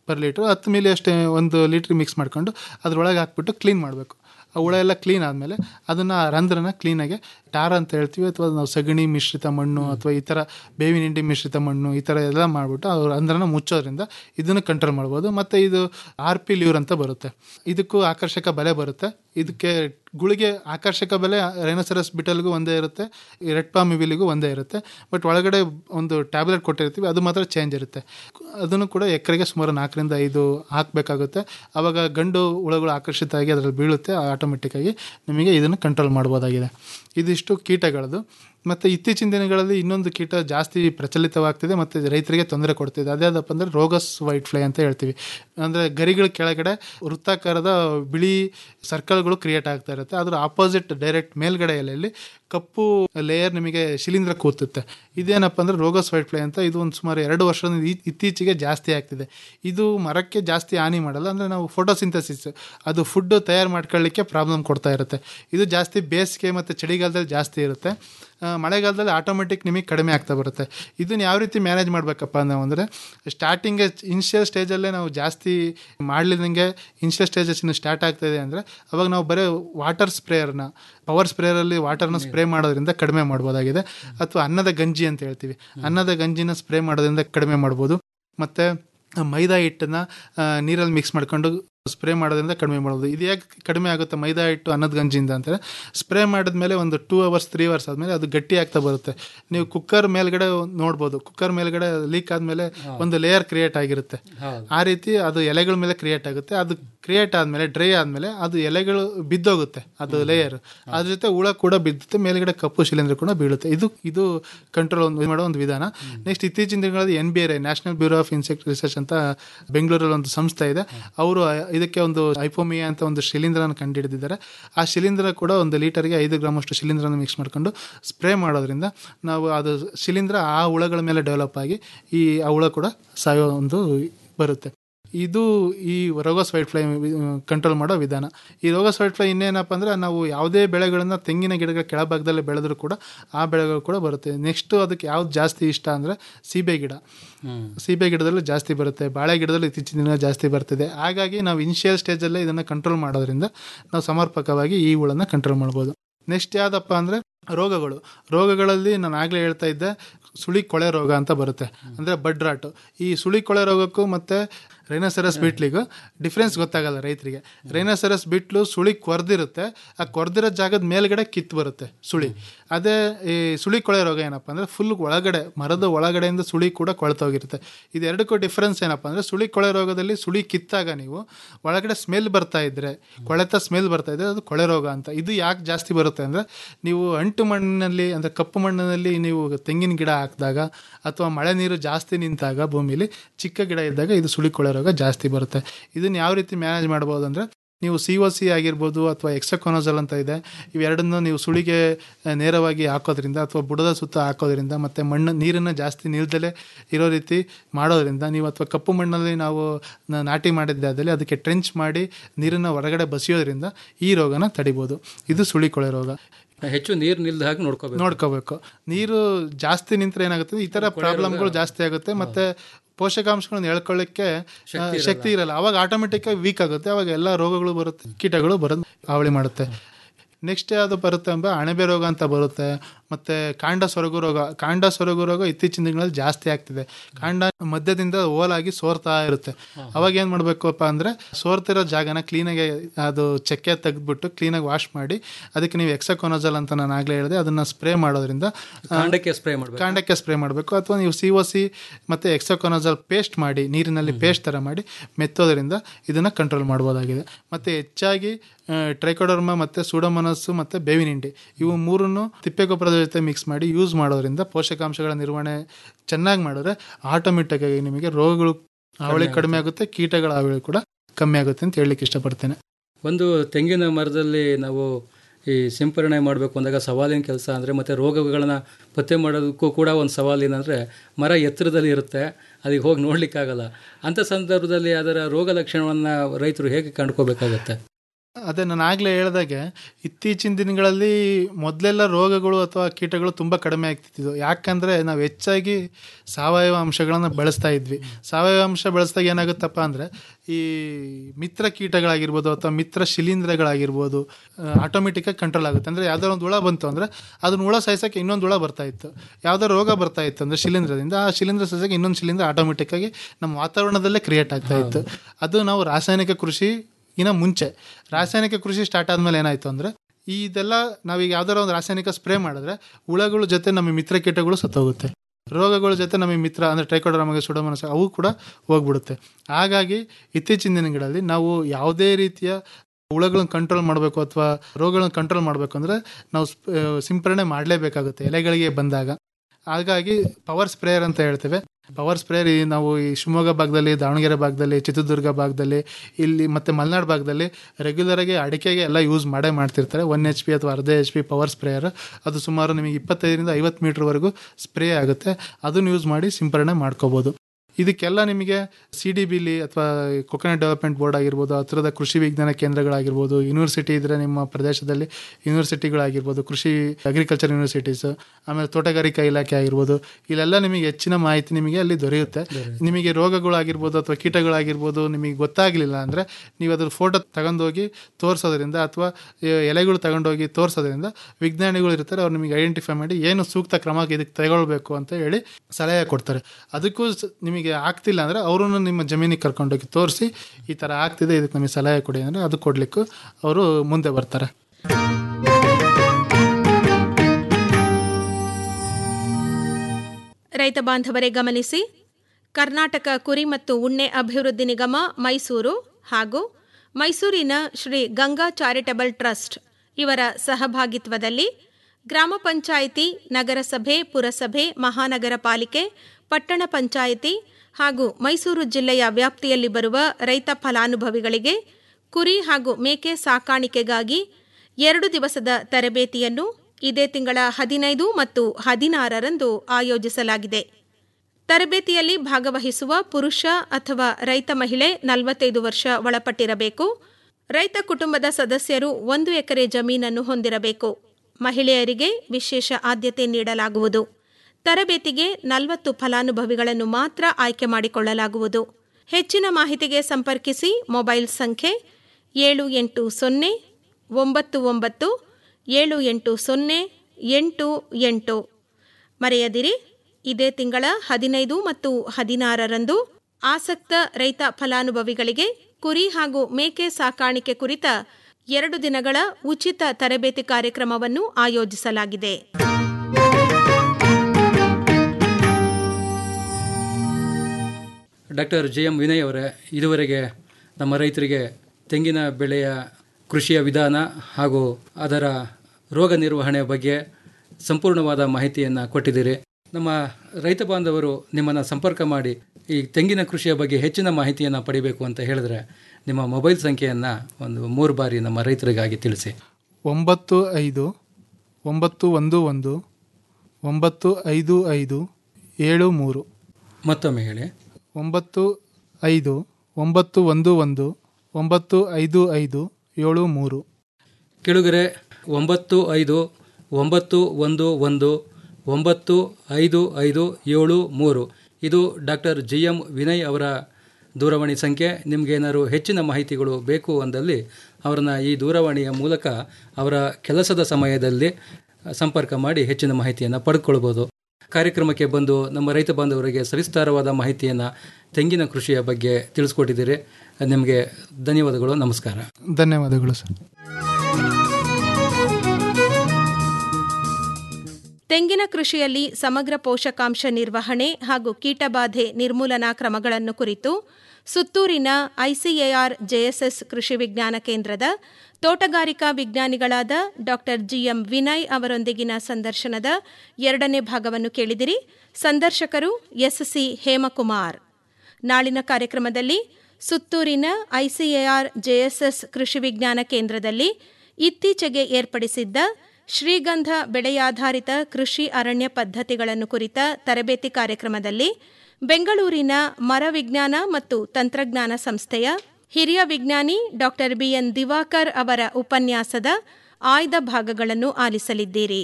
ಪರ್ ಲೀಟ್ರ್ ಹತ್ತು ಮಿಲಿ ಅಷ್ಟೇ ಒಂದು ಲೀಟ್ರ್ ಮಿಕ್ಸ್ ಮಾಡ್ಕೊಂಡು ಅದ್ರೊಳಗೆ ಹಾಕ್ಬಿಟ್ಟು ಕ್ಲೀನ್ ಮಾಡಬೇಕು ಆ ಹುಳ ಎಲ್ಲ ಕ್ಲೀನ್ ಆದಮೇಲೆ ಅದನ್ನು ರಂಧ್ರನ ಕ್ಲೀನಾಗಿ ಟಾರ್ ಅಂತ ಹೇಳ್ತೀವಿ ಅಥವಾ ನಾವು ಸಗಣಿ ಮಿಶ್ರಿತ ಮಣ್ಣು ಅಥವಾ ಈ ಥರ ಬೇವಿನ ಹಿಂಡಿ ಮಿಶ್ರಿತ ಮಣ್ಣು ಈ ಥರ ಎಲ್ಲ ಮಾಡಿಬಿಟ್ಟು ಅವ್ರ ರಂಧ್ರನ ಮುಚ್ಚೋದ್ರಿಂದ ಇದನ್ನು ಕಂಟ್ರೋಲ್ ಮಾಡ್ಬೋದು ಮತ್ತು ಇದು ಆರ್ ಪಿ ಲ್ಯೂರ್ ಅಂತ ಬರುತ್ತೆ ಇದಕ್ಕೂ ಆಕರ್ಷಕ ಬೆಲೆ ಬರುತ್ತೆ ಇದಕ್ಕೆ ಗುಳಿಗೆ ಆಕರ್ಷಕ ಬೆಲೆ ರೈನೋಸರಸ್ ಬಿಟಲ್ಗೂ ಒಂದೇ ಇರುತ್ತೆ ರೆಡ್ ಪಾಮಿವಿಲಿಗೂ ಒಂದೇ ಇರುತ್ತೆ ಬಟ್ ಒಳಗಡೆ ಒಂದು ಟ್ಯಾಬ್ಲೆಟ್ ಕೊಟ್ಟಿರ್ತೀವಿ ಅದು ಮಾತ್ರ ಚೇಂಜ್ ಇರುತ್ತೆ ಅದನ್ನು ಕೂಡ ಎಕರೆಗೆ ಸುಮಾರು ನಾಲ್ಕರಿಂದ ಐದು ಹಾಕಬೇಕಾಗುತ್ತೆ ಆವಾಗ ಗಂಡು ಹುಳಗಳು ಆಕರ್ಷಿತ ಆಗಿ ಅದರಲ್ಲಿ ಬೀಳುತ್ತೆ ಆಟೋಮೆಟಿಕ್ಕಾಗಿ ನಿಮಗೆ ಇದನ್ನು ಕಂಟ್ರೋಲ್ ಮಾಡ್ಬೋದಾಗಿದೆ ಇದಿಷ್ಟು ಕೀಟಗಳದು ಮತ್ತು ಇತ್ತೀಚಿನ ದಿನಗಳಲ್ಲಿ ಇನ್ನೊಂದು ಕೀಟ ಜಾಸ್ತಿ ಪ್ರಚಲಿತವಾಗ್ತಿದೆ ಮತ್ತು ರೈತರಿಗೆ ತೊಂದರೆ ಕೊಡ್ತಿದೆ ಅದ್ಯಾವುದಪ್ಪ ಅಂದರೆ ರೋಗಸ್ ವೈಟ್ ಫ್ಲೈ ಅಂತ ಹೇಳ್ತೀವಿ ಅಂದರೆ ಗರಿಗಳ ಕೆಳಗಡೆ ವೃತ್ತಾಕಾರದ ಬಿಳಿ ಸರ್ಕಲ್ಗಳು ಕ್ರಿಯೇಟ್ ಆಗ್ತಾ ಇರುತ್ತೆ ಅದ್ರ ಆಪೋಸಿಟ್ ಡೈರೆಕ್ಟ್ ಮೇಲ್ಗಡೆ ಎಲೆಯಲ್ಲಿ ಕಪ್ಪು ಲೇಯರ್ ನಿಮಗೆ ಶಿಲೀಂಧ್ರ ಕೂತುತ್ತೆ ಇದೇನಪ್ಪ ಅಂದರೆ ರೋಗಸ್ ವೈಟ್ ಫ್ಲೈ ಅಂತ ಇದು ಒಂದು ಸುಮಾರು ಎರಡು ವರ್ಷದಿಂದ ಈ- ಇತ್ತೀಚೆಗೆ ಜಾಸ್ತಿ ಆಗ್ತಿದೆ ಇದು ಮರಕ್ಕೆ ಜಾಸ್ತಿ ಹಾನಿ ಮಾಡಲ್ಲ ಅಂದರೆ ನಾವು ಫೋಟೋಸಿಂಥಸಿಸ್ ಅದು ಫುಡ್ ತಯಾರು ಮಾಡ್ಕೊಳ್ಳಿಕ್ಕೆ ಪ್ರಾಬ್ಲಮ್ ಕೊಡ್ತಾ ಇರುತ್ತೆ ಇದು ಜಾಸ್ತಿ ಬೇಸಿಗೆ ಮತ್ತು ಚಳಿಗಾಲದಲ್ಲಿ ಜಾಸ್ತಿ ಇರುತ್ತೆ ಆ, ಮಳೆಗಾಲದಲ್ಲಿ ಆಟೋಮೆಟಿಕ್ ನಿಮಗೆ ಕಡಿಮೆ ಆಗ್ತಾ ಬರುತ್ತೆ ಇದನ್ನು ಯಾವ ರೀತಿ ಮ್ಯಾನೇಜ್ ಮಾಡಬೇಕಪ್ಪ ನಾವು ಅಂದರೆ ಸ್ಟಾರ್ಟಿಂಗ್ ಇನಿಷಿಯಲ್ ಸ್ಟೇಜಲ್ಲೇ ನಾವು ಜಾಸ್ತಿ ಮಾಡಲಿದಂಗೆ ಇನಿಷಿಯಲ್ ಸ್ಟೇಜಸ್ ಇನ್ನು ಸ್ಟಾರ್ಟ್ ಆಗ್ತಾಯಿದೆ ಅಂದರೆ ಅವಾಗ ನಾವು ಬರೀ ವಾಟರ್ ಸ್ಪ್ರೇಯರ್ನ ಪವರ್ ಸ್ಪ್ರೇಯರಲ್ಲಿ ವಾಟರ್ನ ಸ್ಪ್ರೇ ಮಾಡೋದ್ರಿಂದ ಕಡಿಮೆ ಮಾಡ್ಬೋದಾಗಿದೆ ಅಥವಾ ಅನ್ನದ ಗಂಜಿ ಅಂತ ಹೇಳ್ತೀವಿ ಅನ್ನದ ಗಂಜಿನ ಸ್ಪ್ರೇ ಮಾಡೋದ್ರಿಂದ ಕಡಿಮೆ ಮಾಡ್ಬೋದು ಮತ್ತು ಮೈದಾ ಹಿಟ್ಟನ್ನು ನೀರಲ್ಲಿ ಮಿಕ್ಸ್ ಮಾಡ್ಕೊಂಡು ಸ್ಪ್ರೇ ಮಾಡೋದ್ರಿಂದ ಕಡಿಮೆ ಮಾಡ್ಬೋದು ಇದು ಯಾಕೆ ಕಡಿಮೆ ಆಗುತ್ತೆ ಮೈದಾ ಹಿಟ್ಟು ಅನ್ನದ ಗಂಜಿಯಿಂದ ಅಂತಾರೆ ಸ್ಪ್ರೇ ಮಾಡಿದ್ಮೇಲೆ ಒಂದು ಟೂ ಅವರ್ಸ್ ತ್ರೀ ಅವರ್ಸ್ ಆದಮೇಲೆ ಅದು ಗಟ್ಟಿ ಆಗ್ತಾ ಬರುತ್ತೆ ನೀವು ಕುಕ್ಕರ್ ಮೇಲ್ಗಡೆ ನೋಡ್ಬೋದು ಕುಕ್ಕರ್ ಮೇಲ್ಗಡೆ ಲೀಕ್ ಆದಮೇಲೆ ಒಂದು ಲೇಯರ್ ಕ್ರಿಯೇಟ್ ಆಗಿರುತ್ತೆ ಆ ರೀತಿ ಅದು ಎಲೆಗಳ ಮೇಲೆ ಕ್ರಿಯೇಟ್ ಆಗುತ್ತೆ ಅದು ಕ್ರಿಯೇಟ್ ಆದಮೇಲೆ ಡ್ರೈ ಆದಮೇಲೆ ಅದು ಎಲೆಗಳು ಬಿದ್ದೋಗುತ್ತೆ ಅದು ಲೇಯರ್ ಅದ್ರ ಜೊತೆ ಹುಳ ಕೂಡ ಬಿದ್ದುತ್ತೆ ಮೇಲ್ಗಡೆ ಕಪ್ಪು ಶಿಲೀಂಧ್ರ ಕೂಡ ಬೀಳುತ್ತೆ ಇದು ಇದು ಕಂಟ್ರೋಲ್ ಒಂದು ಮಾಡೋ ಒಂದು ವಿಧಾನ ನೆಕ್ಸ್ಟ್ ಇತ್ತೀಚಿನ ದಿನಗಳಲ್ಲಿ N B R I national bureau of insect research ಅಂತ ಬೆಂಗಳೂರಲ್ಲಿ ಒಂದು ಸಂಸ್ಥೆ ಇದೆ ಅವರು ಇದಕ್ಕೆ ಒಂದು ಐಪೋಮಿಯಾ ಅಂತ ಒಂದು ಶಿಲೀಂಧ್ರನ ಕಂಡುಹಿಡಿದಿದ್ದಾರೆ ಆ ಶಿಲೀಂಧ್ರ ಕೂಡ ಒಂದು ಲೀಟರ್ಗೆ ಐದು ಗ್ರಾಮ್ ಅಷ್ಟು ಶಿಲೀಂಧ್ರನ ಮಿಕ್ಸ್ ಮಾಡ್ಕೊಂಡು ಸ್ಪ್ರೇ ಮಾಡೋದ್ರಿಂದ ನಾವು ಅದು ಶಿಲೀಂಧ್ರ ಆ ಹುಳಗಳ ಮೇಲೆ ಡೆವಲಪ್ ಆಗಿ ಈ ಆ ಹುಳ ಕೂಡ ಸಾಯೋ ಒಂದು ಬರುತ್ತೆ ಇದು ಈ ರೋಗಸ್ ವೈಟ್ ಫ್ಲೈ ಕಂಟ್ರೋಲ್ ಮಾಡೋ ವಿಧಾನ ಈ ರೋಗಸ್ ವೈಟ್ ಫ್ಲೈ ಇನ್ನೇನಪ್ಪ ಅಂದರೆ ನಾವು ಯಾವುದೇ ಬೆಳೆಗಳನ್ನು ತೆಂಗಿನ ಗಿಡಗಳ ಕೆಳಭಾಗದಲ್ಲಿ ಬೆಳೆದ್ರೂ ಕೂಡ ಆ ಬೆಳೆಗಳು ಕೂಡ ಬರುತ್ತೆ ನೆಕ್ಸ್ಟು ಅದಕ್ಕೆ ಯಾವ್ದು ಜಾಸ್ತಿ ಇಷ್ಟ ಅಂದರೆ ಸೀಬೆ ಗಿಡ ಸೀಬೆ ಗಿಡದಲ್ಲೂ ಜಾಸ್ತಿ ಬರುತ್ತೆ ಬಾಳೆ ಗಿಡದಲ್ಲೂ ಇತ್ತೀಚಿನ ದಿನ ಜಾಸ್ತಿ ಬರ್ತಿದೆ ಹಾಗಾಗಿ ನಾವು ಇನಿಷಿಯಲ್ ಸ್ಟೇಜಲ್ಲೇ ಇದನ್ನು ಕಂಟ್ರೋಲ್ ಮಾಡೋದ್ರಿಂದ ನಾವು ಸಮರ್ಪಕವಾಗಿ ಈ ಹುಳನ ಕಂಟ್ರೋಲ್ ಮಾಡ್ಬೋದು ನೆಕ್ಸ್ಟ್ ಯಾವುದಪ್ಪ ಅಂದರೆ ರೋಗಗಳು ರೋಗಗಳಲ್ಲಿ ನಾನು ಆಗಲೇ ಹೇಳ್ತಾ ಇದ್ದೆ ಸುಳಿ ಕೊಳೆ ರೋಗ ಅಂತ ಬರುತ್ತೆ ಅಂದರೆ ಬಡ್ ರಾಟು ಈ ಸುಳಿ ಕೊಳೆ ರೋಗಕ್ಕೂ ಮತ್ತು ರೈನೋಸೆರಸ್ ಬಿಟ್ಲಿಗೂ ಡಿಫ್ರೆನ್ಸ್ ಗೊತ್ತಾಗಲ್ಲ ರೈತರಿಗೆ ರೈನೋಸೆರಸ್ ಬಿಟ್ಲು ಸುಳಿ ಕೊರ್ದಿರುತ್ತೆ ಆ ಕೊರ್ದಿರೋ ಜಾಗದ ಮೇಲ್ಗಡೆ ಕಿತ್ತು ಬರುತ್ತೆ ಸುಳಿ ಅದೇ ಈ ಸುಳಿ ಕೊಳೆ ರೋಗ ಏನಪ್ಪ ಅಂದರೆ ಫುಲ್ ಒಳಗಡೆ ಮರದ ಒಳಗಡೆಯಿಂದ ಸುಳಿ ಕೂಡ ಕೊಳ್ತೋಗಿರುತ್ತೆ ಇದೆರಡಕ್ಕೂ ಡಿಫ್ರೆನ್ಸ್ ಏನಪ್ಪ ಅಂದರೆ ಸುಳಿ ಕೊಳೆ ರೋಗದಲ್ಲಿ ಸುಳಿ ಕಿತ್ತಾಗ ನೀವು ಒಳಗಡೆ ಸ್ಮೆಲ್ ಬರ್ತಾ ಇದ್ರೆ ಕೊಳೆತ ಸ್ಮೆಲ್ ಬರ್ತಾ ಇದ್ರೆ ಅದು ಕೊಳೆ ರೋಗ ಅಂತ ಇದು ಯಾಕೆ ಜಾಸ್ತಿ ಬರುತ್ತೆ ಅಂದರೆ ನೀವು ಅಂಟು ಮಣ್ಣಿನಲ್ಲಿ ಅಂದರೆ ಕಪ್ಪು ಮಣ್ಣಿನಲ್ಲಿ ನೀವು ತೆಂಗಿನ ಗಿಡ ಹಾಕಿದಾಗ ಅಥವಾ ಮಳೆ ನೀರು ಜಾಸ್ತಿ ನಿಂತಾಗ ಭೂಮಿಲಿ ಚಿಕ್ಕ ಗಿಡ ಇದ್ದಾಗ ಇದು ಸುಳಿ ಕೊಳೆ ರೋಗ ಜಾಸ್ತಿ ಬರುತ್ತೆ ಇದನ್ನು ಯಾವ ರೀತಿ ಮ್ಯಾನೇಜ್ ಮಾಡ್ಬೋದು ಅಂದರೆ ನೀವು ಸಿ ಒ ಸಿ ಆಗಿರ್ಬೋದು ಅಥವಾ ಎಕ್ಸಕೊನೋಸಲ್ ಅಂತ ಇದೆ ಇವೆರಡನ್ನು ನೀವು ಸುಳಿಗೆ ಆ, ನೇರವಾಗಿ ಹಾಕೋದ್ರಿಂದ ಅಥವಾ ಬುಡದ ಸುತ್ತ ಹಾಕೋದ್ರಿಂದ ಮತ್ತು ಮಣ್ಣು ನೀರನ್ನು ಜಾಸ್ತಿ ನಿಲ್ದಲೇ ಇರೋ ರೀತಿ ಮಾಡೋದ್ರಿಂದ ನೀವು ಅಥವಾ ಕಪ್ಪು ಮಣ್ಣಲ್ಲಿ ನಾವು ನ- ನಾಟಿ ಮಾಡಿದ್ದೆ ಆದಲ್ಲಿ ಅದಕ್ಕೆ ಟ್ರೆಂಚ್ ಮಾಡಿ ನೀರನ್ನು ಹೊರಗಡೆ ಬಸಿಯೋದ್ರಿಂದ ಈ ರೋಗನ ತಡಿಬೋದು ಇದು ಸುಳಿ ಕೊಳೆ ರೋಗ ಹೆಚ್ಚು ನೀರು ನಿಲ್ದ ಹಾಗೆ ನೋಡ್ಕೋಬೇಕು ನೋಡ್ಕೋಬೇಕು ನೀರು ಜಾಸ್ತಿ ನಿಂತ್ರೆ ಏನಾಗುತ್ತೆ ಈ ತರ ಪ್ರಾಬ್ಲಮ್ಗಳು ಜಾಸ್ತಿ ಆಗುತ್ತೆ ಮತ್ತೆ ಪೋಷಕಾಂಶಗಳನ್ನ ಹೇಳ್ಕೊಳ್ಳಿಕ್ಕೆ ಆ, ಶಕ್ತಿ ಇರಲ್ಲ ಅವಾಗ ಆಟೋಮೆಟಿಕ್ ಆಗಿ ವೀಕ್ ಆಗುತ್ತೆ ಅವಾಗ ಎಲ್ಲ ರೋಗಗಳು ಬರುತ್ತೆ ಕೀಟಗಳು ಬರೋದು ಹಾವಳಿ ಮಾಡುತ್ತೆ ನೆಕ್ಸ್ಟ್ ಯಾವುದು ಬರುತ್ತೆ ಅಂದ್ರೆ ಅಣಬೆ ರೋಗ ಅಂತ ಬರುತ್ತೆ ಮತ್ತು ಕಾಂಡ ಸೊರಗು ರೋಗ ಕಾಂಡ ಸೊರಗು ರೋಗ ಇತ್ತೀಚಿನ ದಿನಗಳಲ್ಲಿ ಜಾಸ್ತಿ ಆಗ್ತಿದೆ ಕಾಂಡ ಮಧ್ಯದಿಂದ ಓಲಾಗಿ ಸೋರ್ತಾ ಇರುತ್ತೆ ಅವಾಗ ಏನು ಮಾಡಬೇಕಪ್ಪ ಅಂದರೆ ಸೋರ್ತಿರೋ ಜಾಗನ ಕ್ಲೀನಾಗಿ ಅದು ಚಕ್ಕೆ ತೆಗೆದ್ಬಿಟ್ಟು ಕ್ಲೀನಾಗಿ ವಾಶ್ ಮಾಡಿ ಅದಕ್ಕೆ ನೀವು ಎಕ್ಸಕೊನೋಜಲ್ ಅಂತ ನಾನು ಆಗಲೇ ಹೇಳಿದೆ ಅದನ್ನು ಸ್ಪ್ರೇ ಮಾಡೋದ್ರಿಂದ ಆ, ಕಾಂಡಕ್ಕೆ ಸ್ಪ್ರೇ ಮಾಡಬೇಕು ಕಾಂಡಕ್ಕೆ ಸ್ಪ್ರೇ ಮಾಡಬೇಕು ಅಥವಾ ನೀವು ಸಿ ಒ ಸಿ ಮತ್ತು ಎಕ್ಸಕೊನೋಜಲ್ ಪೇಸ್ಟ್ ಮಾಡಿ ನೀರಿನಲ್ಲಿ ಪೇಸ್ಟ್ ಥರ ಮಾಡಿ ಮೆತ್ತೋದ್ರಿಂದ ಇದನ್ನು ಕಂಟ್ರೋಲ್ ಮಾಡ್ಬೋದಾಗಿದೆ ಮತ್ತು ಹೆಚ್ಚಾಗಿ ಟ್ರೈಕೋಡರ್ಮ ಮತ್ತು ಸೂಡೋಮನಸ್ಸು ಮತ್ತು ಬೇವಿನ ಹಿಂಡಿ ಇವು ಮೂರನ್ನು ತಿಪ್ಪೆಗೊಬ್ಬರದ ಜೊತೆ ಮಿಕ್ಸ್ ಮಾಡಿ ಯೂಸ್ ಮಾಡೋದ್ರಿಂದ ಪೋಷಕಾಂಶಗಳ ನಿರ್ವಹಣೆ ಚೆನ್ನಾಗಿ ಮಾಡಿದ್ರೆ ಆಟೋಮೆಟಿಕ್ ಆಗಿ ನಿಮಗೆ ರೋಗಗಳು ಹಾವಳಿ ಕಡಿಮೆ ಆಗುತ್ತೆ ಕೀಟಗಳ ಹಾವಳಿ ಕೂಡ ಕಮ್ಮಿ ಆಗುತ್ತೆ ಅಂತ ಹೇಳಲಿಕ್ಕೆ ಇಷ್ಟಪಡ್ತೇನೆ ಒಂದು ತೆಂಗಿನ ಮರದಲ್ಲಿ ನಾವು ಈ ಸಿಂಪರಣೆ ಮಾಡಬೇಕು ಅಂದಾಗ ಸವಾಲಿನ ಕೆಲಸ ಅಂದರೆ ಮತ್ತು ರೋಗಗಳನ್ನ ಪತ್ತೆ ಮಾಡೋದಕ್ಕೂ ಕೂಡ ಒಂದು ಸವಾಲು ಏನಂದರೆ ಮರ ಎತ್ತರದಲ್ಲಿ ಇರುತ್ತೆ ಅದಕ್ಕೆ ಹೋಗಿ ನೋಡಲಿಕ್ಕಾಗಲ್ಲ ಅಂಥ ಸಂದರ್ಭದಲ್ಲಿ ಅದರ ರೋಗ ಲಕ್ಷಣವನ್ನು ರೈತರು ಹೇಗೆ ಕಂಡ್ಕೋಬೇಕಾಗತ್ತೆ ಅದೇ ನಾನು ಆಗಲೇ ಹೇಳ್ದಾಗೆ ಇತ್ತೀಚಿನ ದಿನಗಳಲ್ಲಿ ಮೊದಲೆಲ್ಲ ರೋಗಗಳು ಅಥವಾ ಕೀಟಗಳು ತುಂಬ ಕಡಿಮೆ ಆಗ್ತಿದ್ವು ಯಾಕಂದರೆ ನಾವು ಹೆಚ್ಚಾಗಿ ಸಾವಯವ ಅಂಶಗಳನ್ನು ಬಳಸ್ತಾ ಇದ್ವಿ ಸಾವಯವ ಅಂಶ ಬಳಸಿದಾಗ ಏನಾಗುತ್ತಪ್ಪ ಅಂದರೆ ಈ ಮಿತ್ರ ಕೀಟಗಳಾಗಿರ್ಬೋದು ಅಥವಾ ಮಿತ್ರ ಶಿಲೀಂಧ್ರಗಳಾಗಿರ್ಬೋದು ಆಟೋಮೆಟಿಕ್ಕಾಗಿ ಕಂಟ್ರೋಲ್ ಆಗುತ್ತೆ ಅಂದರೆ ಯಾವ್ದಾದ್ರು ಒಂದು ಹುಳ ಬಂತು ಅಂದರೆ ಅದನ್ನ ಹುಳ ಸಾಯಿಸೋಕ್ಕೆ ಇನ್ನೊಂದು ಹುಳ ಬರ್ತಾ ಇತ್ತು ಯಾವ್ದಾದ್ರು ರೋಗ ಬರ್ತಾ ಇತ್ತು ಅಂದರೆ ಶಿಲೀಂಧ್ರದಿಂದ ಆ ಶಿಲೀಂಧ್ರ ಸಾಯಿಸೋಕ್ಕೆ ಇನ್ನೊಂದು ಶಿಲೀಂಧ್ರ ಆಟೋಮೆಟಿಕ್ಕಾಗಿ ನಮ್ಮ ವಾತಾವರಣದಲ್ಲೇ ಕ್ರಿಯೇಟ್ ಆಗ್ತಾ ಇತ್ತು ಅದು ನಾವು ರಾಸಾಯನಿಕ ಕೃಷಿ ಇನ್ನ ಮುಂಚೆ ರಾಸಾಯನಿಕ ಕೃಷಿ ಸ್ಟಾರ್ಟ್ ಆದ್ಮೇಲೆ ಏನಾಯ್ತು ಅಂದ್ರೆ ಇದೆಲ್ಲ ನಾವೀಗ ಯಾವ್ದಾರ ಒಂದು ರಾಸಾಯನಿಕ ಸ್ಪ್ರೇ ಮಾಡಿದ್ರೆ ಹುಳಗಳ ಜೊತೆ ನಮ್ಮ ಮಿತ್ರ ಕೀಟಗಳು ಸತ್ತೋಗುತ್ತೆ ರೋಗಗಳ ಜೊತೆ ನಮಗೆ ಮಿತ್ರ ಅಂದರೆ ಟ್ರೈಕೋಡರ್ಮಗೆ ಸುಡೋಮನಸ ಅವು ಕೂಡ ಹೋಗ್ಬಿಡುತ್ತೆ ಹಾಗಾಗಿ ಇತ್ತೀಚಿನ ದಿನಗಳಲ್ಲಿ ನಾವು ಯಾವುದೇ ರೀತಿಯ ಹುಳಗಳನ್ನ ಕಂಟ್ರೋಲ್ ಮಾಡಬೇಕು ಅಥವಾ ರೋಗಗಳನ್ನ ಕಂಟ್ರೋಲ್ ಮಾಡಬೇಕು ಅಂದರೆ ನಾವು ಸ್ಪ್- ಆ, ಸಿಂಪರಣೆ ಮಾಡಲೇಬೇಕಾಗುತ್ತೆ ಎಲೆಗಳಿಗೆ ಬಂದಾಗ ಹಾಗಾಗಿ ಪವರ್ ಸ್ಪ್ರೇಯರ್ ಅಂತ ಹೇಳ್ತೇವೆ ಪವರ್ ಸ್ಪ್ರೇಯರ್ ಈ ನಾವು ಈ ಶಿವಮೊಗ್ಗ ಭಾಗದಲ್ಲಿ ದಾವಣಗೆರೆ ಭಾಗದಲ್ಲಿ ಚಿತ್ರದುರ್ಗ ಭಾಗದಲ್ಲಿ ಇಲ್ಲಿ ಮತ್ತು ಮಲೆನಾಡು ಭಾಗದಲ್ಲಿ ರೆಗ್ಯುಲರಾಗಿ ಅಡಿಕೆಗೆ ಎಲ್ಲ ಯೂಸ್ ಮಾಡೇ ಮಾಡ್ತಿರ್ತಾರೆ ಒನ್ ಎಚ್ ಪಿ ಅಥವಾ ಅರ್ಧ ಎಚ್ ಪಿ ಪವರ್ ಸ್ಪ್ರೇಯರ್ ಅದು ಸುಮಾರು ನಿಮಗೆ ಇಪ್ಪತ್ತೈದರಿಂದ ಐವತ್ತು ಮೀಟ್ರ್ವರೆಗೂ ಸ್ಪ್ರೇ ಆಗುತ್ತೆ ಅದನ್ನು ಯೂಸ್ ಮಾಡಿ ಸಿಂಪರಣೆ ಮಾಡ್ಕೋಬೋದು ಇದಕ್ಕೆಲ್ಲ ನಿಮಗೆ ಸಿ ಡಿ ಬಿಲಿ ಅಥವಾ ಕೊಕೊನಟ್ ಡೆವಲಪ್ಮೆಂಟ್ ಬೋರ್ಡ್ ಆಗಿರ್ಬೋದು ಹತ್ತಿರದ ಕೃಷಿ ವಿಜ್ಞಾನ ಕೇಂದ್ರಗಳಾಗಿರ್ಬೋದು ಯೂನಿವರ್ಸಿಟಿ ಇದ್ರೆ ನಿಮ್ಮ ಪ್ರದೇಶದಲ್ಲಿ ಯೂನಿವರ್ಸಿಟಿಗಳಾಗಿರ್ಬೋದು ಕೃಷಿ ಅಗ್ರಿಕಲ್ಚರ್ ಯೂನಿವರ್ಸಿಟೀಸ್ ಆಮೇಲೆ ತೋಟಗಾರಿಕಾ ಇಲಾಖೆ ಆಗಿರ್ಬೋದು ಇಲ್ಲೆಲ್ಲ ನಿಮಗೆ ಹೆಚ್ಚಿನ ಮಾಹಿತಿ ನಿಮಗೆ ಅಲ್ಲಿ ದೊರೆಯುತ್ತೆ ನಿಮಗೆ ರೋಗಗಳಾಗಿರ್ಬೋದು ಅಥವಾ ಕೀಟಗಳಾಗಿರ್ಬೋದು ನಿಮಗೆ ಗೊತ್ತಾಗಲಿಲ್ಲ ಅಂದರೆ ನೀವು ಅದ್ರ ಫೋಟೋ ತಗೊಂಡೋಗಿ ತೋರಿಸೋದ್ರಿಂದ ಅಥವಾ ಎ- ಎಲೆಗಳು ತಗೊಂಡೋಗಿ ತೋರಿಸೋದ್ರಿಂದ ವಿಜ್ಞಾನಿಗಳು ಇರ್ತಾರೆ ಅವ್ರು ನಿಮಗೆ ಐಡೆಂಟಿಫೈ ಮಾಡಿ ಏನು ಸೂಕ್ತ ಕ್ರಮ ಇದಕ್ಕೆ ತಗೊಳ್ಬೇಕು ಅಂತ ಹೇಳಿ ಸಲಹೆ ಕೊಡ್ತಾರೆ ಅದಕ್ಕೂ ಸ- ನಿಮಗೆ ಆಗ್ತಿಲ್ಲ ಅಂದರೆ ಅವರನ್ನು ನಿಮ್ಮ ಜಮೀನಿಗೆ ಕರ್ಕೊಂಡೋಗಿ ತೋರಿಸಿ ಈ ಥರ ಆಗ್ತಿದೆ ಇದಕ್ಕೆ ನಮಗೆ ಸಲಹೆ ಕೊಡಿ ಅಂದರೆ ಅದು ಕೊಡಲಿಕ್ಕೂ ಅವರು ಮುಂದೆ ಬರ್ತಾರೆ ರೈತ ಬಾಂಧವರೇ ಗಮನಿಸಿ ಕರ್ನಾಟಕ ಕುರಿ ಮತ್ತು ಉಣ್ಣೆ ಅಭಿವೃದ್ಧಿ ನಿಗಮ ಮೈಸೂರು ಹಾಗೂ ಮೈಸೂರಿನ ಶ್ರೀ ಗಂಗಾ ಚಾರಿಟಬಲ್ ಟ್ರಸ್ಟ್ ಇವರ ಸಹಭಾಗಿತ್ವದಲ್ಲಿ ಗ್ರಾಮ ಪಂಚಾಯಿತಿ ನಗರಸಭೆ ಪುರಸಭೆ ಮಹಾನಗರ ಪಾಲಿಕೆ ಪಟ್ಟಣ ಪಂಚಾಯಿತಿ ಹಾಗೂ ಮೈಸೂರು ಜಿಲ್ಲೆಯ ವ್ಯಾಪ್ತಿಯಲ್ಲಿ ಬರುವ ರೈತ ಫಲಾನುಭವಿಗಳಿಗೆ ಕುರಿ ಹಾಗೂ ಮೇಕೆ ಸಾಕಾಣಿಕೆಗಾಗಿ ಎರಡು ದಿವಸದ ತರಬೇತಿಯನ್ನು ಇದೇ ತಿಂಗಳ ಹದಿನೈದು ಮತ್ತು ಹದಿನಾರರಂದು ಆಯೋಜಿಸಲಾಗಿದೆ ತರಬೇತಿಯಲ್ಲಿ ಭಾಗವಹಿಸುವ ಪುರುಷ ಅಥವಾ ರೈತ ಮಹಿಳೆ ನಲವತ್ತೈದು ವರ್ಷ ಒಳಪಟ್ಟಿರಬೇಕು ರೈತ ಕುಟುಂಬದ ಸದಸ್ಯರು ಒಂದು ಎಕರೆ ಜಮೀನನ್ನು ಹೊಂದಿರಬೇಕು ಮಹಿಳೆಯರಿಗೆ ವಿಶೇಷ ಆದ್ಯತೆ ನೀಡಲಾಗುವುದು ತರಬೇತಿಗೆ ನಲವತ್ತು ಫಲಾನುಭವಿಗಳನ್ನು ಮಾತ್ರ ಆಯ್ಕೆ ಮಾಡಿಕೊಳ್ಳಲಾಗುವುದು ಹೆಚ್ಚಿನ ಮಾಹಿತಿಗೆ ಸಂಪರ್ಕಿಸಿ ಮೊಬೈಲ್ ಸಂಖ್ಯೆ ಏಳು ಎಂಟು ಸೊನ್ನೆ ಒಂಬತ್ತು ಒಂಬತ್ತು ಏಳು ಎಂಟು ಸೊನ್ನೆ ಎಂಟು ಎಂಟು ಮರೆಯದಿರಿ ಇದೇ ತಿಂಗಳ ಹದಿನೈದು ಮತ್ತು ಹದಿನಾರರಂದು ಆಸಕ್ತ ರೈತ ಫಲಾನುಭವಿಗಳಿಗೆ ಕುರಿ ಹಾಗೂ ಮೇಕೆ ಸಾಕಾಣಿಕೆ ಕುರಿತ ಎರಡು ದಿನಗಳ ಉಚಿತ ತರಬೇತಿ ಕಾರ್ಯಕ್ರಮವನ್ನು ಆಯೋಜಿಸಲಾಗಿದೆ ಡಾಕ್ಟರ್ ಜೆ ಎಂ ವಿನಯ್ ಅವರೇ ಇದುವರೆಗೆ ನಮ್ಮ ರೈತರಿಗೆ ತೆಂಗಿನ ಬೆಳೆಯ ಕೃಷಿಯ ವಿಧಾನ ಹಾಗೂ ಅದರ ರೋಗ ನಿರ್ವಹಣೆ ಬಗ್ಗೆ ಸಂಪೂರ್ಣವಾದ ಮಾಹಿತಿಯನ್ನು ಕೊಟ್ಟಿದ್ದೀರಿ ನಮ್ಮ ರೈತ ಬಾಂಧವರು ನಿಮ್ಮನ್ನು ಸಂಪರ್ಕ ಮಾಡಿ ಈ ತೆಂಗಿನ ಕೃಷಿಯ ಬಗ್ಗೆ ಹೆಚ್ಚಿನ ಮಾಹಿತಿಯನ್ನು ಪಡಿಬೇಕು ಅಂತ ಹೇಳಿದ್ರೆ ನಿಮ್ಮ ಮೊಬೈಲ್ ಸಂಖ್ಯೆಯನ್ನು ಒಂದು ಮೂರು ಬಾರಿ ನಮ್ಮ ರೈತರಿಗಾಗಿ ತಿಳಿಸಿ ಒಂಬತ್ತು ಐದು ಒಂಬತ್ತು ಒಂದು ಒಂದು ಒಂಬತ್ತು ಐದು ಐದು ಏಳು ಮೂರು ಮತ್ತೊಮ್ಮೆ ಹೇಳಿ ಒಂಬತ್ತು ಐದು ಒಂಬತ್ತು ಒಂದು ಒಂದು ಒಂಬತ್ತು ಐದು ಐದು ಏಳು ಮೂರು ಕೆಳಗರೆ ಒಂಬತ್ತು ಐದು ಒಂಬತ್ತು ಒಂದು ಒಂದು ಒಂಬತ್ತು ಐದು ಐದು ಏಳು ಮೂರು ಇದು ಡಾಕ್ಟರ್ ಜಿ ಎಂ ವಿನಯ್ ಅವರ ದೂರವಾಣಿ ಸಂಖ್ಯೆ ನಿಮಗೇನಾದ್ರು ಹೆಚ್ಚಿನ ಮಾಹಿತಿಗಳು ಬೇಕು ಅಂದಲ್ಲಿ ಅವರನ್ನು ಈ ದೂರವಾಣಿಯ ಮೂಲಕ ಅವರ ಕೆಲಸದ ಸಮಯದಲ್ಲಿ ಸಂಪರ್ಕ ಮಾಡಿ ಹೆಚ್ಚಿನ ಮಾಹಿತಿಯನ್ನು ಪಡೆದುಕೊಳ್ಬೋದು ಕಾರ್ಯಕ್ರಮಕ್ಕೆ ಬಂದು ನಮ್ಮ ರೈತ ಬಾಂಧವರಿಗೆ ಸವಿಸ್ತಾರವಾದ ಮಾಹಿತಿಯನ್ನು ತೆಂಗಿನ ಕೃಷಿಯ ಬಗ್ಗೆ ತಿಳಿಸ್ಕೊಟ್ಟಿದ್ದೀರಿ ನಿಮಗೆ ಧನ್ಯವಾದಗಳು ನಮಸ್ಕಾರ ಧನ್ಯವಾದಗಳು ಸರ್ ತೆಂಗಿನ ಕೃಷಿಯಲ್ಲಿ ಸಮಗ್ರ ಪೋಷಕಾಂಶ ನಿರ್ವಹಣೆ ಹಾಗೂ ಕೀಟಬಾಧೆ ನಿರ್ಮೂಲನಾ ಕ್ರಮಗಳನ್ನು ಕುರಿತು ಸುತ್ತೂರಿನ ಐಸಿಎಆರ್ ಜೆಎಸ್ಎಸ್ ಕೃಷಿ ವಿಜ್ಞಾನ ಕೇಂದ್ರದ ತೋಟಗಾರಿಕಾ ವಿಜ್ಞಾನಿಗಳಾದ ಡಾಕ್ಟರ್ ಜಿಎಂ ವಿನಯ್ ಅವರೊಂದಿಗಿನ ಸಂದರ್ಶನದ ಎರಡನೇ ಭಾಗವನ್ನು ಕೇಳಿದಿರಿ ಸಂದರ್ಶಕರು ಎಸ್ಸಿ ಹೇಮಕುಮಾರ್ ನಾಳಿನ ಕಾರ್ಯಕ್ರಮದಲ್ಲಿ ಸುತ್ತೂರಿನ ಐಸಿಎಆರ್ ಜೆಎಸ್ಎಸ್ ಕೃಷಿ ವಿಜ್ಞಾನ ಕೇಂದ್ರದಲ್ಲಿ ಇತ್ತೀಚೆಗೆ ಏರ್ಪಡಿಸಿದ್ದ ಶ್ರೀಗಂಧ ಬೆಳೆಯಾಧಾರಿತ ಕೃಷಿ ಅರಣ್ಯ ಪದ್ಧತಿಗಳನ್ನು ಕುರಿತ ತರಬೇತಿ ಕಾರ್ಯಕ್ರಮದಲ್ಲಿ ಬೆಂಗಳೂರಿನ ಮರ ವಿಜ್ಞಾನ ಮತ್ತು ತಂತ್ರಜ್ಞಾನ ಸಂಸ್ಥೆಯ ಹಿರಿಯ ವಿಜ್ಞಾನಿ ಡಾಕ್ಟರ್ ಬಿಎನ್ ದಿವಾಕರ್ ಅವರ ಉಪನ್ಯಾಸದ ಆಯ್ದ ಭಾಗಗಳನ್ನು ಆಲಿಸಲಿದ್ದೀರಿ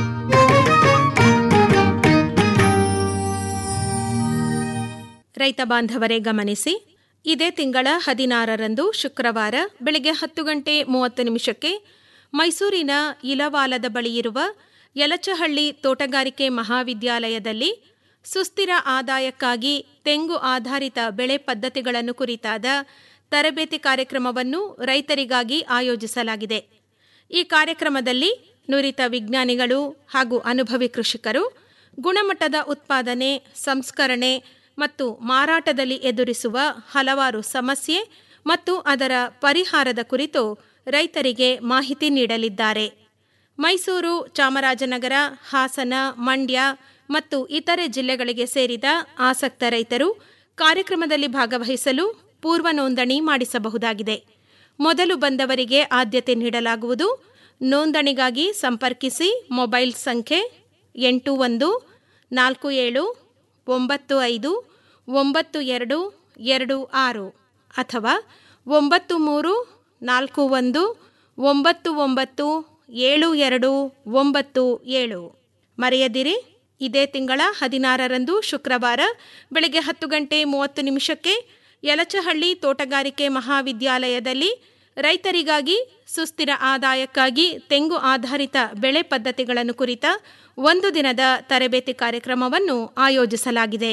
ರೈತ ಬಾಂಧವರೇ ಗಮನಿಸಿ ಇದೇ ತಿಂಗಳ ಹದಿನಾರರಂದು ಶುಕ್ರವಾರ ಬೆಳಗ್ಗೆ ಹತ್ತು ಗಂಟೆ ಮೂವತ್ತು ನಿಮಿಷಕ್ಕೆ ಮೈಸೂರಿನ ಇಲವಾಲದ ಬಳಿಯಿರುವ ಯಲಚಹಳ್ಳಿ ತೋಟಗಾರಿಕೆ ಮಹಾವಿದ್ಯಾಲಯದಲ್ಲಿ ಸುಸ್ಥಿರ ಆದಾಯಕ್ಕಾಗಿ ತೆಂಗು ಆಧಾರಿತ ಬೆಳೆ ಪದ್ಧತಿಗಳನ್ನು ಕುರಿತಾದ ತರಬೇತಿ ಕಾರ್ಯಕ್ರಮವನ್ನು ರೈತರಿಗಾಗಿ ಆಯೋಜಿಸಲಾಗಿದೆ ಈ ಕಾರ್ಯಕ್ರಮದಲ್ಲಿ ನುರಿತ ವಿಜ್ಞಾನಿಗಳು ಹಾಗೂ ಅನುಭವಿ ಕೃಷಿಕರು ಗುಣಮಟ್ಟದ ಉತ್ಪಾದನೆ ಸಂಸ್ಕರಣೆ ಮತ್ತು ಮಾರಾಟದಲ್ಲಿ ಎದುರಿಸುವ ಹಲವಾರು ಸಮಸ್ಯೆ ಮತ್ತು ಅದರ ಪರಿಹಾರದ ಕುರಿತು ರೈತರಿಗೆ ಮಾಹಿತಿ ನೀಡಲಿದ್ದಾರೆ ಮೈಸೂರು ಚಾಮರಾಜನಗರ ಹಾಸನ ಮಂಡ್ಯ ಮತ್ತು ಇತರೆ ಜಿಲ್ಲೆಗಳಿಗೆ ಸೇರಿದ ಆಸಕ್ತ ರೈತರು ಕಾರ್ಯಕ್ರಮದಲ್ಲಿ ಭಾಗವಹಿಸಲು ಪೂರ್ವ ನೋಂದಣಿ ಮಾಡಿಸಬಹುದಾಗಿದೆ ಮೊದಲು ಬಂದವರಿಗೆ ಆದ್ಯತೆ ನೀಡಲಾಗುವುದು ನೋಂದಣಿಗಾಗಿ ಸಂಪರ್ಕಿಸಿ ಮೊಬೈಲ್ ಸಂಖ್ಯೆ ಎಂಟು ಒಂದು ನಾಲ್ಕು ಏಳು ಒಂಬತ್ತು ಐದು ಒಂಬತ್ತು ಎರಡು ಎರಡು ಆರು ಅಥವಾ ಒಂಬತ್ತು ಮೂರು ನಾಲ್ಕು ಒಂದು ಒಂಬತ್ತು ಒಂಬತ್ತು ಏಳು ಎರಡು ಒಂಬತ್ತು ಏಳು ಮರೆಯದಿರಿ ಇದೇ ತಿಂಗಳ ಹದಿನಾರರಂದು ಶುಕ್ರವಾರ ಬೆಳಗ್ಗೆ ಹತ್ತು ಗಂಟೆ ಮೂವತ್ತು ನಿಮಿಷಕ್ಕೆ ಯಲಚಹಳ್ಳಿ ತೋಟಗಾರಿಕೆ ಮಹಾವಿದ್ಯಾಲಯದಲ್ಲಿ ರೈತರಿಗಾಗಿ ಸುಸ್ಥಿರ ಆದಾಯಕ್ಕಾಗಿ ತೆಂಗು ಆಧಾರಿತ ಬೆಳೆ ಪದ್ಧತಿಗಳನ್ನು ಕುರಿತ ಒಂದು ದಿನದ ತರಬೇತಿ ಕಾರ್ಯಕ್ರಮವನ್ನು ಆಯೋಜಿಸಲಾಗಿದೆ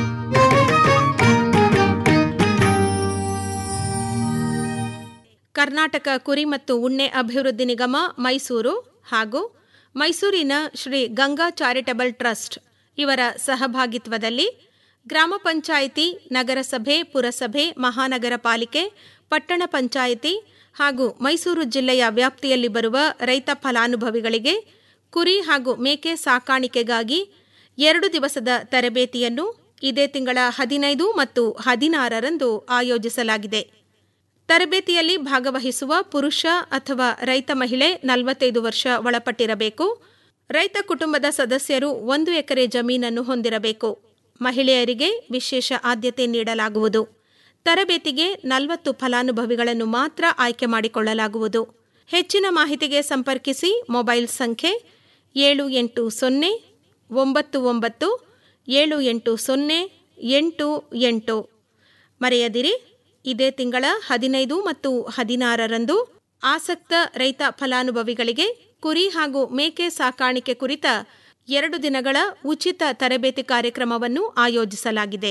ಕರ್ನಾಟಕ ಕುರಿ ಮತ್ತು ಉಣ್ಣೆ ಅಭಿವೃದ್ಧಿ ನಿಗಮ ಮೈಸೂರು ಹಾಗೂ ಮೈಸೂರಿನ ಶ್ರೀ ಗಂಗಾ ಚಾರಿಟಬಲ್ ಟ್ರಸ್ಟ್ ಇವರ ಸಹಭಾಗಿತ್ವದಲ್ಲಿ ಗ್ರಾಮ ಪಂಚಾಯಿತಿ ನಗರಸಭೆ ಪುರಸಭೆ ಮಹಾನಗರ ಪಾಲಿಕೆ ಪಟ್ಟಣ ಪಂಚಾಯಿತಿ ಹಾಗೂ ಮೈಸೂರು ಜಿಲ್ಲೆಯ ವ್ಯಾಪ್ತಿಯಲ್ಲಿ ಬರುವ ರೈತ ಫಲಾನುಭವಿಗಳಿಗೆ ಕುರಿ ಹಾಗೂ ಮೇಕೆ ಸಾಕಾಣಿಕೆಗಾಗಿ ಎರಡು ದಿವಸದ ತರಬೇತಿಯನ್ನು ಇದೇ ತಿಂಗಳ ಹದಿನೈದು ಮತ್ತು ಹದಿನಾರರಂದು ಆಯೋಜಿಸಲಾಗಿದೆ ತರಬೇತಿಯಲ್ಲಿ ಭಾಗವಹಿಸುವ ಪುರುಷ ಅಥವಾ ರೈತ ಮಹಿಳೆ ನಲವತ್ತೈದು ವರ್ಷ ಒಳಪಟ್ಟಿರಬೇಕು ರೈತ ಕುಟುಂಬದ ಸದಸ್ಯರು ಒಂದು ಎಕರೆ ಜಮೀನನ್ನು ಹೊಂದಿರಬೇಕು ಮಹಿಳೆಯರಿಗೆ ವಿಶೇಷ ಆದ್ಯತೆ ನೀಡಲಾಗುವುದು ತರಬೇತಿಗೆ ನಲವತ್ತು ಫಲಾನುಭವಿಗಳನ್ನು ಮಾತ್ರ ಆಯ್ಕೆ ಮಾಡಿಕೊಳ್ಳಲಾಗುವುದು ಹೆಚ್ಚಿನ ಮಾಹಿತಿಗೆ ಸಂಪರ್ಕಿಸಿ ಮೊಬೈಲ್ ಸಂಖ್ಯೆ ಏಳು ಎಂಟು ಸೊನ್ನೆ ಒಂಬತ್ತು ಒಂಬತ್ತು ಏಳು ಎಂಟು ಸೊನ್ನೆ ಎಂಟು ಎಂಟು ಮರೆಯದಿರಿ ಇದೇ ತಿಂಗಳ ಹದಿನೈದು ಮತ್ತು ಹದಿನಾರರಂದು ಆಸಕ್ತ ರೈತ ಫಲಾನುಭವಿಗಳಿಗೆ ಕುರಿ ಹಾಗೂ ಮೇಕೆ ಸಾಕಾಣಿಕೆ ಕುರಿತ ಎರಡು ದಿನಗಳ ಉಚಿತ ತರಬೇತಿ ಕಾರ್ಯಕ್ರಮವನ್ನು ಆಯೋಜಿಸಲಾಗಿದೆ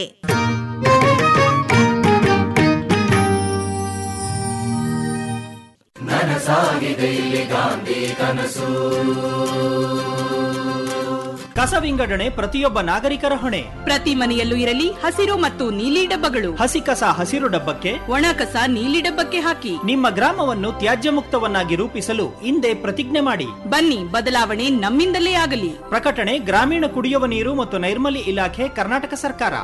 ನನಸಾಗಿದೆ ಇಲ್ಲಿ ಗಾಂಧಿ ಕನಸು ಕಸ ವಿಂಗಡಣೆ ಪ್ರತಿಯೊಬ್ಬ ನಾಗರಿಕರ ಹೊಣೆ ಪ್ರತಿ ಮನೆಯಲ್ಲೂ ಇರಲಿ ಹಸಿರು ಮತ್ತು ನೀಲಿ ಡಬ್ಬಗಳು ಹಸಿ ಕಸ ಹಸಿರು ಡಬ್ಬಕ್ಕೆ ಒಣ ಕಸ ನೀಲಿ ಡಬ್ಬಕ್ಕೆ ಹಾಕಿ ನಿಮ್ಮ ಗ್ರಾಮವನ್ನು ತ್ಯಾಜ್ಯ ಮುಕ್ತವನ್ನಾಗಿ ರೂಪಿಸಲು ಹಿಂದೆ ಪ್ರತಿಜ್ಞೆ ಮಾಡಿ ಬನ್ನಿ ಬದಲಾವಣೆ ನಮ್ಮಿಂದಲೇ ಆಗಲಿ ಪ್ರಕಟಣೆ ಗ್ರಾಮೀಣ ಕುಡಿಯುವ ನೀರು ಮತ್ತು ನೈರ್ಮಲ್ಯ ಇಲಾಖೆ ಕರ್ನಾಟಕ ಸರ್ಕಾರ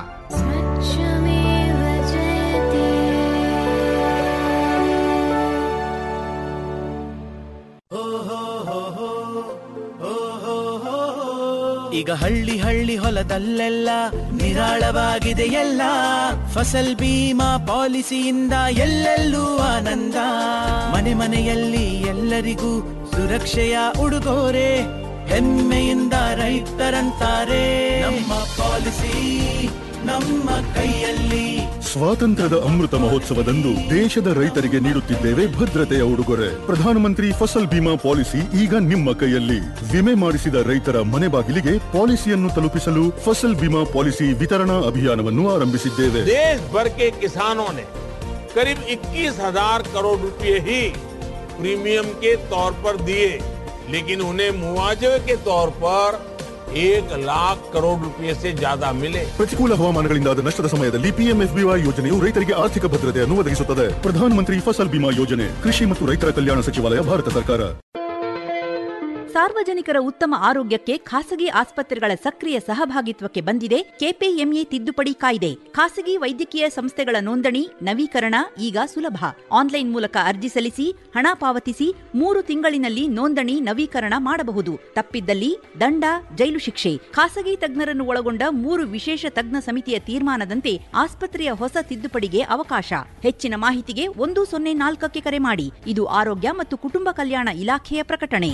ಈಗ ಹಳ್ಳಿ ಹಳ್ಳಿ ಹೊಲದಲ್ಲೆಲ್ಲ ನಿರಾಳವಾಗಿದೆ ಎಲ್ಲ ಫಸಲ್ ಬೀಮಾ ಪಾಲಿಸಿಯಿಂದ ಎಲ್ಲೆಲ್ಲೂ ಆನಂದ ಮನೆ ಮನೆಯಲ್ಲಿ ಎಲ್ಲರಿಗೂ ಸುರಕ್ಷೆಯ ಉಡುಗೊರೆ ಹೆಮ್ಮೆಯಿಂದ ರೈತರಂತಾರೆ ನಮ್ಮ ಪಾಲಿಸಿ ನಮ್ಮ ಕೈಯಲ್ಲಿ ಸ್ವಾತಂತ್ರ್ಯದ ಅಮೃತ ಮಹೋತ್ಸವದಂದು ದೇಶದ ರೈತರಿಗೆ ನೀಡುತ್ತಿದ್ದೇವೆ ಭದ್ರತೆಯ ಉಡುಗೊರೆ ಪ್ರಧಾನಮಂತ್ರಿ ಫಸಲ್ ಬಿಮಾ ಪಾಲಿಸಿ ಈಗ ನಿಮ್ಮ ಕೈಯಲ್ಲಿ ವಿಮೆ ಮಾಡಿಸಿದ ರೈತರ ಮನೆ ಬಾಗಿಲಿಗೆ ಪಾಲಿಸಿಯನ್ನು ತಲುಪಿಸಲು ಫಸಲ್ ಬಿಮಾ ಪಾಲಿಸಿ ವಿತರಣಾ ಅಭಿಯಾನವನ್ನು ಆರಂಭಿಸಿದ್ದೇವೆ देश भर के किसानों ने करीब 21,000 करोड़ रुपए ही प्रीमियम के तौर पर दिए लेकिन उन्हें मुआवजे के तौर पर एक लाख करोड़ रुपए से ज्यादा मिले ಪ್ರತಿಕೂಲ ಹವಾಮಾನಗಳಿಂದಾದ ನಷ್ಟದ ಸಮಯದಲ್ಲಿ ಪಿಎಂಎಫ್ಬಿವೈ ಯೋಜನೆಯು ರೈತರಿಗೆ ಆರ್ಥಿಕ ಭದ್ರತೆಯನ್ನು ಒದಗಿಸುತ್ತದೆ ಪ್ರಧಾನಮಂತ್ರಿ ಫಸಲ್ ಬಿಮಾ ಯೋಜನೆ ಕೃಷಿ ಮತ್ತು ರೈತರ ಕಲ್ಯಾಣ ಸಚಿವಾಲಯ ಭಾರತ ಸರ್ಕಾರ ಸಾರ್ವಜನಿಕರ ಉತ್ತಮ ಆರೋಗ್ಯಕ್ಕೆ ಖಾಸಗಿ ಆಸ್ಪತ್ರೆಗಳ ಸಕ್ರಿಯ ಸಹಭಾಗಿತ್ವಕ್ಕೆ ಬಂದಿದೆ ಕೆಪಿಎಂಇ ತಿದ್ದುಪಡಿ ಕಾಯ್ದೆ ಖಾಸಗಿ ವೈದ್ಯಕೀಯ ಸಂಸ್ಥೆಗಳ ನೋಂದಣಿ ನವೀಕರಣ ಈಗ ಸುಲಭ ಆನ್ಲೈನ್ ಮೂಲಕ ಅರ್ಜಿ ಸಲ್ಲಿಸಿ ಹಣ ಪಾವತಿಸಿ ಮೂರು ತಿಂಗಳಿನಲ್ಲಿ ನೋಂದಣಿ ನವೀಕರಣ ಮಾಡಬಹುದು ತಪ್ಪಿದ್ದಲ್ಲಿ ದಂಡ ಜೈಲು ಶಿಕ್ಷೆ ಖಾಸಗಿ ತಜ್ಞರನ್ನು ಒಳಗೊಂಡ ಮೂರು ವಿಶೇಷ ತಜ್ಞ ಸಮಿತಿಯ ತೀರ್ಮಾನದಂತೆ ಆಸ್ಪತ್ರೆಯ ಹೊಸ ತಿದ್ದುಪಡಿಗೆ ಅವಕಾಶ ಹೆಚ್ಚಿನ ಮಾಹಿತಿಗೆ ಒಂದು ಸೊನ್ನೆ ನಾಲ್ಕಕ್ಕೆ ಕರೆ ಮಾಡಿ ಇದು ಆರೋಗ್ಯ ಮತ್ತು ಕುಟುಂಬ ಕಲ್ಯಾಣ ಇಲಾಖೆಯ ಪ್ರಕಟಣೆ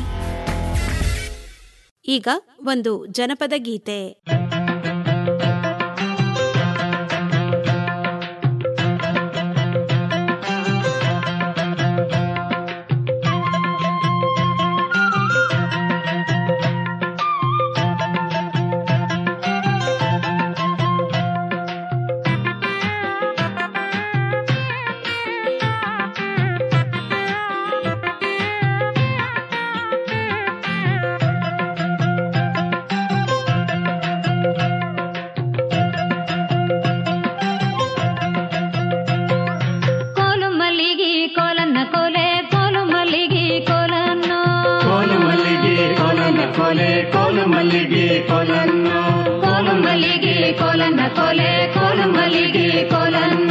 ಈಗ ಒಂದು ಜನಪದ ಗೀತೆ ಕೋಲು ಮಲ್ಲಿಗೆ ಕೋಲನ್ನ ಕೋಲೆ ಕೋಲು ಮಲ್ಲಿಗೆ ಕೋಲನ್ನ ಕೋಲು ಮಲ್ಲಿಗೆ ಕೋಲನ್ನ ಕೋಲೆ ಕೋಲು ಮಲ್ಲಿಗೆ ಕೋಲನ್ನ ಕೋಲು ಮಲ್ಲಿಗೆ ಕೋಲನ್ನ ಕೋಲೆ ಕೋಲು ಮಲ್ಲಿಗೆ ಕೋಲನ್ನ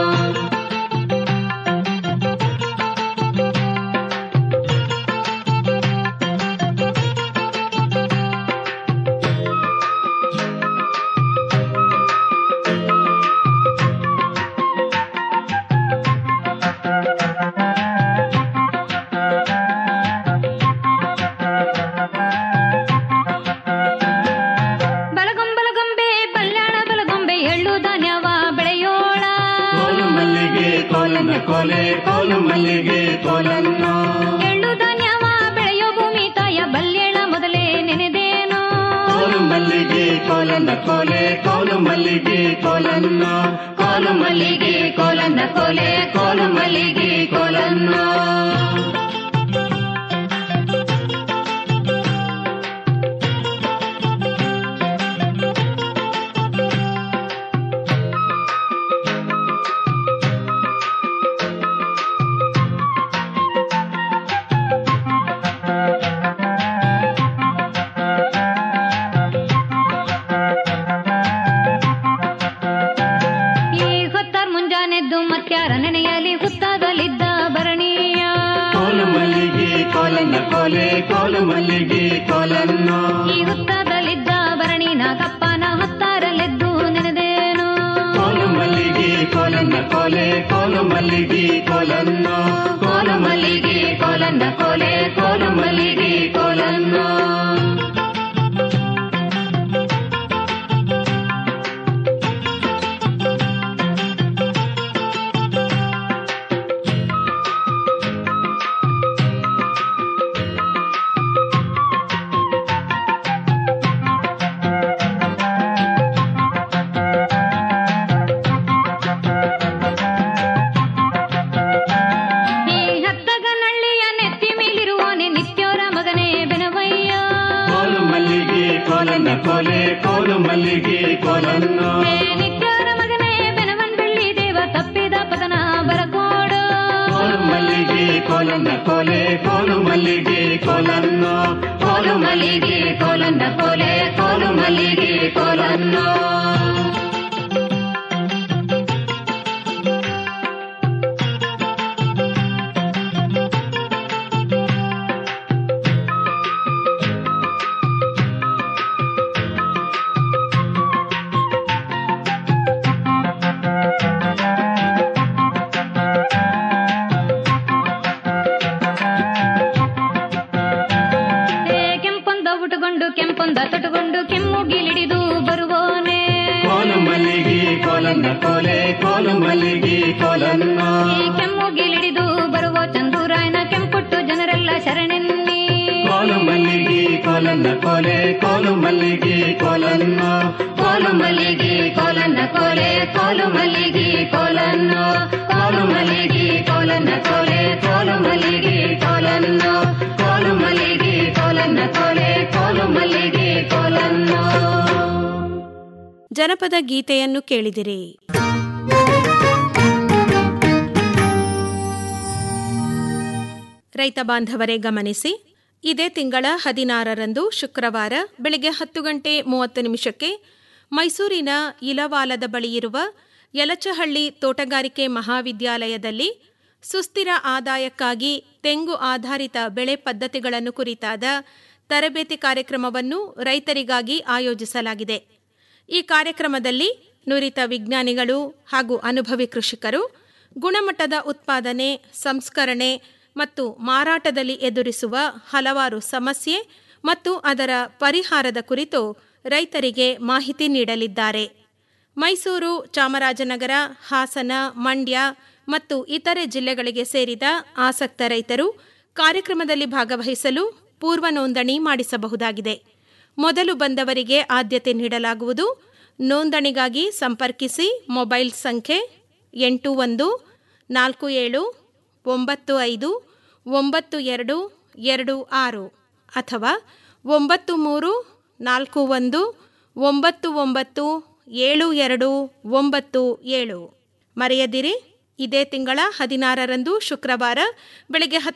ಬಲಗೊಂಬಲಗೊಂಬೆ ಬಲ್ಯಾಣ ಬಲಗೊಂಬೆ ಎಳ್ಳು ಧಾನ್ಯವ ಬೆಳೆಯೋಳ ಕೋಲು ಮಲ್ಲಿಗೆ ಕೋಲನ್ನ ಕೋಲೆ ಕೋಲು ಮಲ್ಲಿಗೆ ಕೋಲನ್ನ ಎಳ್ಳು ಧಾನ್ಯವ ಬೆಳೆಯೋ ಭೂಮಿ ತಾಯ ಬಲ್ಯೇಳ ಮೊದಲೇ ನೆನೆದೇನೋ ಕೋಲು ಮಲ್ಲಿಗೆ ಕೋಲನ್ನ ಕೋಲೆ ಕೋಲು ಮಲ್ಲಿಗೆ ಕೋಲನ್ನ ಕೋಲು ಮಲ್ಲಿಗೆ ಕೋಲನ್ನ ಕೋಲೆ ಕೋಲು ಮಲ್ಲಿಗೆ ಕೋಲನ್ನ ಈ ಹೊತ್ತಾರ್ ಮುಂಜಾನೆದ್ದು ಮತ್ಯಾರ ನೆನೆಯಲಿ ಹುತ್ತಾಗಲಿದ್ದ ಭರಣೀಯ ಕೋಲು ಮಲ್ಲಿಗೆ ಕೋಲನ್ನ ಕೋಲೆ ಕೋಲು ಮಲ್ಲಿಗೆ ಕೋಲನ್ನ ಈ ಹುತ್ತಾಗಲಿದ್ದ ಭರಣಿನ ಕಪ್ಪನ ಹೊತ್ತಾರಲೆದ್ದು ನೆನೆದೇನೋ ಕೋಲು ಮಲ್ಲಿಗೆ ಕೋಲನ್ನ ಕೋಲೆ ಕೋಲು ಮಲ್ಲಿಗೆ ಕೋಲನ್ನ ಕೋಲು ಮಲ್ಲಿಗೆ ಕೋಲನ್ನ ಕೋಲೆ ಕೋಲು ಮಲ್ಲಿಗೆ ಕೋಲನ್ನ ಈ ಹತ್ತಗ ನಳ್ಳಿಯ ನೆತ್ತಿ ಮೇಲಿರುವನೆ ನಿತ್ಯೋರ ಮಗನೇ ಬೆನವಯ್ಯ ಕೋಲು ಮಲ್ಲಿಗೆ ಕೋಲನ್ನ ಕೋಲೆ ಕೋಲು ಮಲ್ಲಿಗೆ ಕೋಲನ್ನ ಹೇ ನಿತ್ಯೋರ ಮಗನೇ ಬೆನವನ್ ಬೆಳ್ಳಿ ದೇವ ತಪ್ಪಿದ ಪತನ ಬರಕೋಡು ಕೋಲು ಮಲ್ಲಿಗೆ ಕೋಲನ್ನ ಕೋಲೆ ಕೋಲು ಮಲ್ಲಿಗೆ ಕೋಲನ್ನ ಕೋಲು ಮಲ್ಲಿಗೆ ಕೋಲನ್ನ ಕೋಲೆ ಕೋಲು ಮಲ್ಲಿಗೆ ಕೋಲನ್ನ ಹೇ ಕೆಂಪೊಂದ ಉಟುಕೊಂಡು ಕೆಂಪೊಂದ ತೊಟುಕೊಂಡು ಕೆಮ್ಮುಗಿಲಿಡಿದು ಬರುವೋನೆ ಕೋಲು ಮಲ್ಲಿಗೆ ಕೋಲನ್ನ ಕೋಲೆ ಕೋಲು ಮಲ್ಲಿಗೆ ಕೋಲನ್ನ ಈ ಕೆಮ್ಮುಗಿಲಿಡಿದು ಬರುವ ಚಂದೂರಾಯನ ಕೆಂಪುಟ್ಟು ಜನರೆಲ್ಲ ಶರಣೆನ್ನಿ ಕೋಲು ಮಲ್ಲಿಗೆ ಕೋಲನ್ನ ಕೋಲೆ ಕೋಲು ಮಲ್ಲಿಗೆ ಕೋಲನ್ನ ಕೋಲು ಮಲ್ಲಿಗೆ ಕೋಲನ್ನ ಕೋಲೆ ಕೋಲು ಮಲ್ಲಿಗೆ ಕೋಲನ್ನ ಕೋಲು ಮಲ್ಲಿಗೆ ಕೋಲನ್ನ ಕೋಲೆ ಕೋಲು ಮಲ್ಲಿಗೆ ಕೋಲನ್ನ ಕೋಲು ಮಲ್ಲಿಗೆ ಕೋಲನ್ನ ಕೋಲೆ ಕೋಲು ಮಲ್ಲಿಗೆ ಕೋಲನ್ನ ಜನಪದ ಗೀತೆಯನ್ನು ಕೇಳಿದಿರಿ ರೈತ ಬಾಂಧವರೇ ಗಮನಿಸಿ ಇದೇ ತಿಂಗಳ ಹದಿನಾರರಂದು ಶುಕ್ರವಾರ ಬೆಳಗ್ಗೆ ಹತ್ತು ಗಂಟೆ ಮೂವತ್ತು ನಿಮಿಷಕ್ಕೆ ಮೈಸೂರಿನ ಇಲವಾಲದ ಬಳಿಯಿರುವ ಯಲಚಹಳ್ಳಿ ತೋಟಗಾರಿಕೆ ಮಹಾವಿದ್ಯಾಲಯದಲ್ಲಿ ಸುಸ್ಥಿರ ಆದಾಯಕ್ಕಾಗಿ ತೆಂಗು ಆಧಾರಿತ ಬೆಳೆ ಪದ್ಧತಿಗಳನ್ನು ಕುರಿತಾದ ತರಬೇತಿ ಕಾರ್ಯಕ್ರಮವನ್ನು ರೈತರಿಗಾಗಿ ಆಯೋಜಿಸಲಾಗಿದೆ ಈ ಕಾರ್ಯಕ್ರಮದಲ್ಲಿ ನುರಿತ ವಿಜ್ಞಾನಿಗಳು ಹಾಗೂ ಅನುಭವಿ ಕೃಷಿಕರು ಗುಣಮಟ್ಟದ ಉತ್ಪಾದನೆ ಸಂಸ್ಕರಣೆ ಮತ್ತು ಮಾರಾಟದಲ್ಲಿ ಎದುರಿಸುವ ಹಲವಾರು ಸಮಸ್ಯೆ ಮತ್ತು ಅದರ ಪರಿಹಾರದ ಕುರಿತು ರೈತರಿಗೆ ಮಾಹಿತಿ ನೀಡಲಿದ್ದಾರೆ ಮೈಸೂರು ಚಾಮರಾಜನಗರ ಹಾಸನ ಮಂಡ್ಯ ಮತ್ತು ಇತರೆ ಜಿಲ್ಲೆಗಳಿಗೆ ಸೇರಿದ ಆಸಕ್ತ ರೈತರು ಕಾರ್ಯಕ್ರಮದಲ್ಲಿ ಭಾಗವಹಿಸಲು ಪೂರ್ವ ನೋಂದಣಿ ಮಾಡಿಸಬಹುದಾಗಿದೆ ಮೊದಲು ಬಂದವರಿಗೆ ಆದ್ಯತೆ ನೀಡಲಾಗುವುದು ನೋಂದಣಿಗಾಗಿ ಸಂಪರ್ಕಿಸಿ ಮೊಬೈಲ್ ಸಂಖ್ಯೆ ಎಂಟು ಒಂದು ನಾಲ್ಕು ಏಳು ಒಂಬತ್ತು ಐದು ಒಂಬತ್ತು ಎರಡು ಎರಡು ಆರು ಅಥವಾ ಒಂಬತ್ತು ಮೂರು ನಾಲ್ಕು ಒಂದು ಒಂಬತ್ತು ಒಂಬತ್ತು ಏಳು ಎರಡು ಒಂಬತ್ತು ಏಳು ಮರೆಯದಿರಿ ಇದೇ ತಿಂಗಳ ಹದಿನಾರರಂದು ಶುಕ್ರವಾರ ಬೆಳಗ್ಗೆ ಹತ್ತು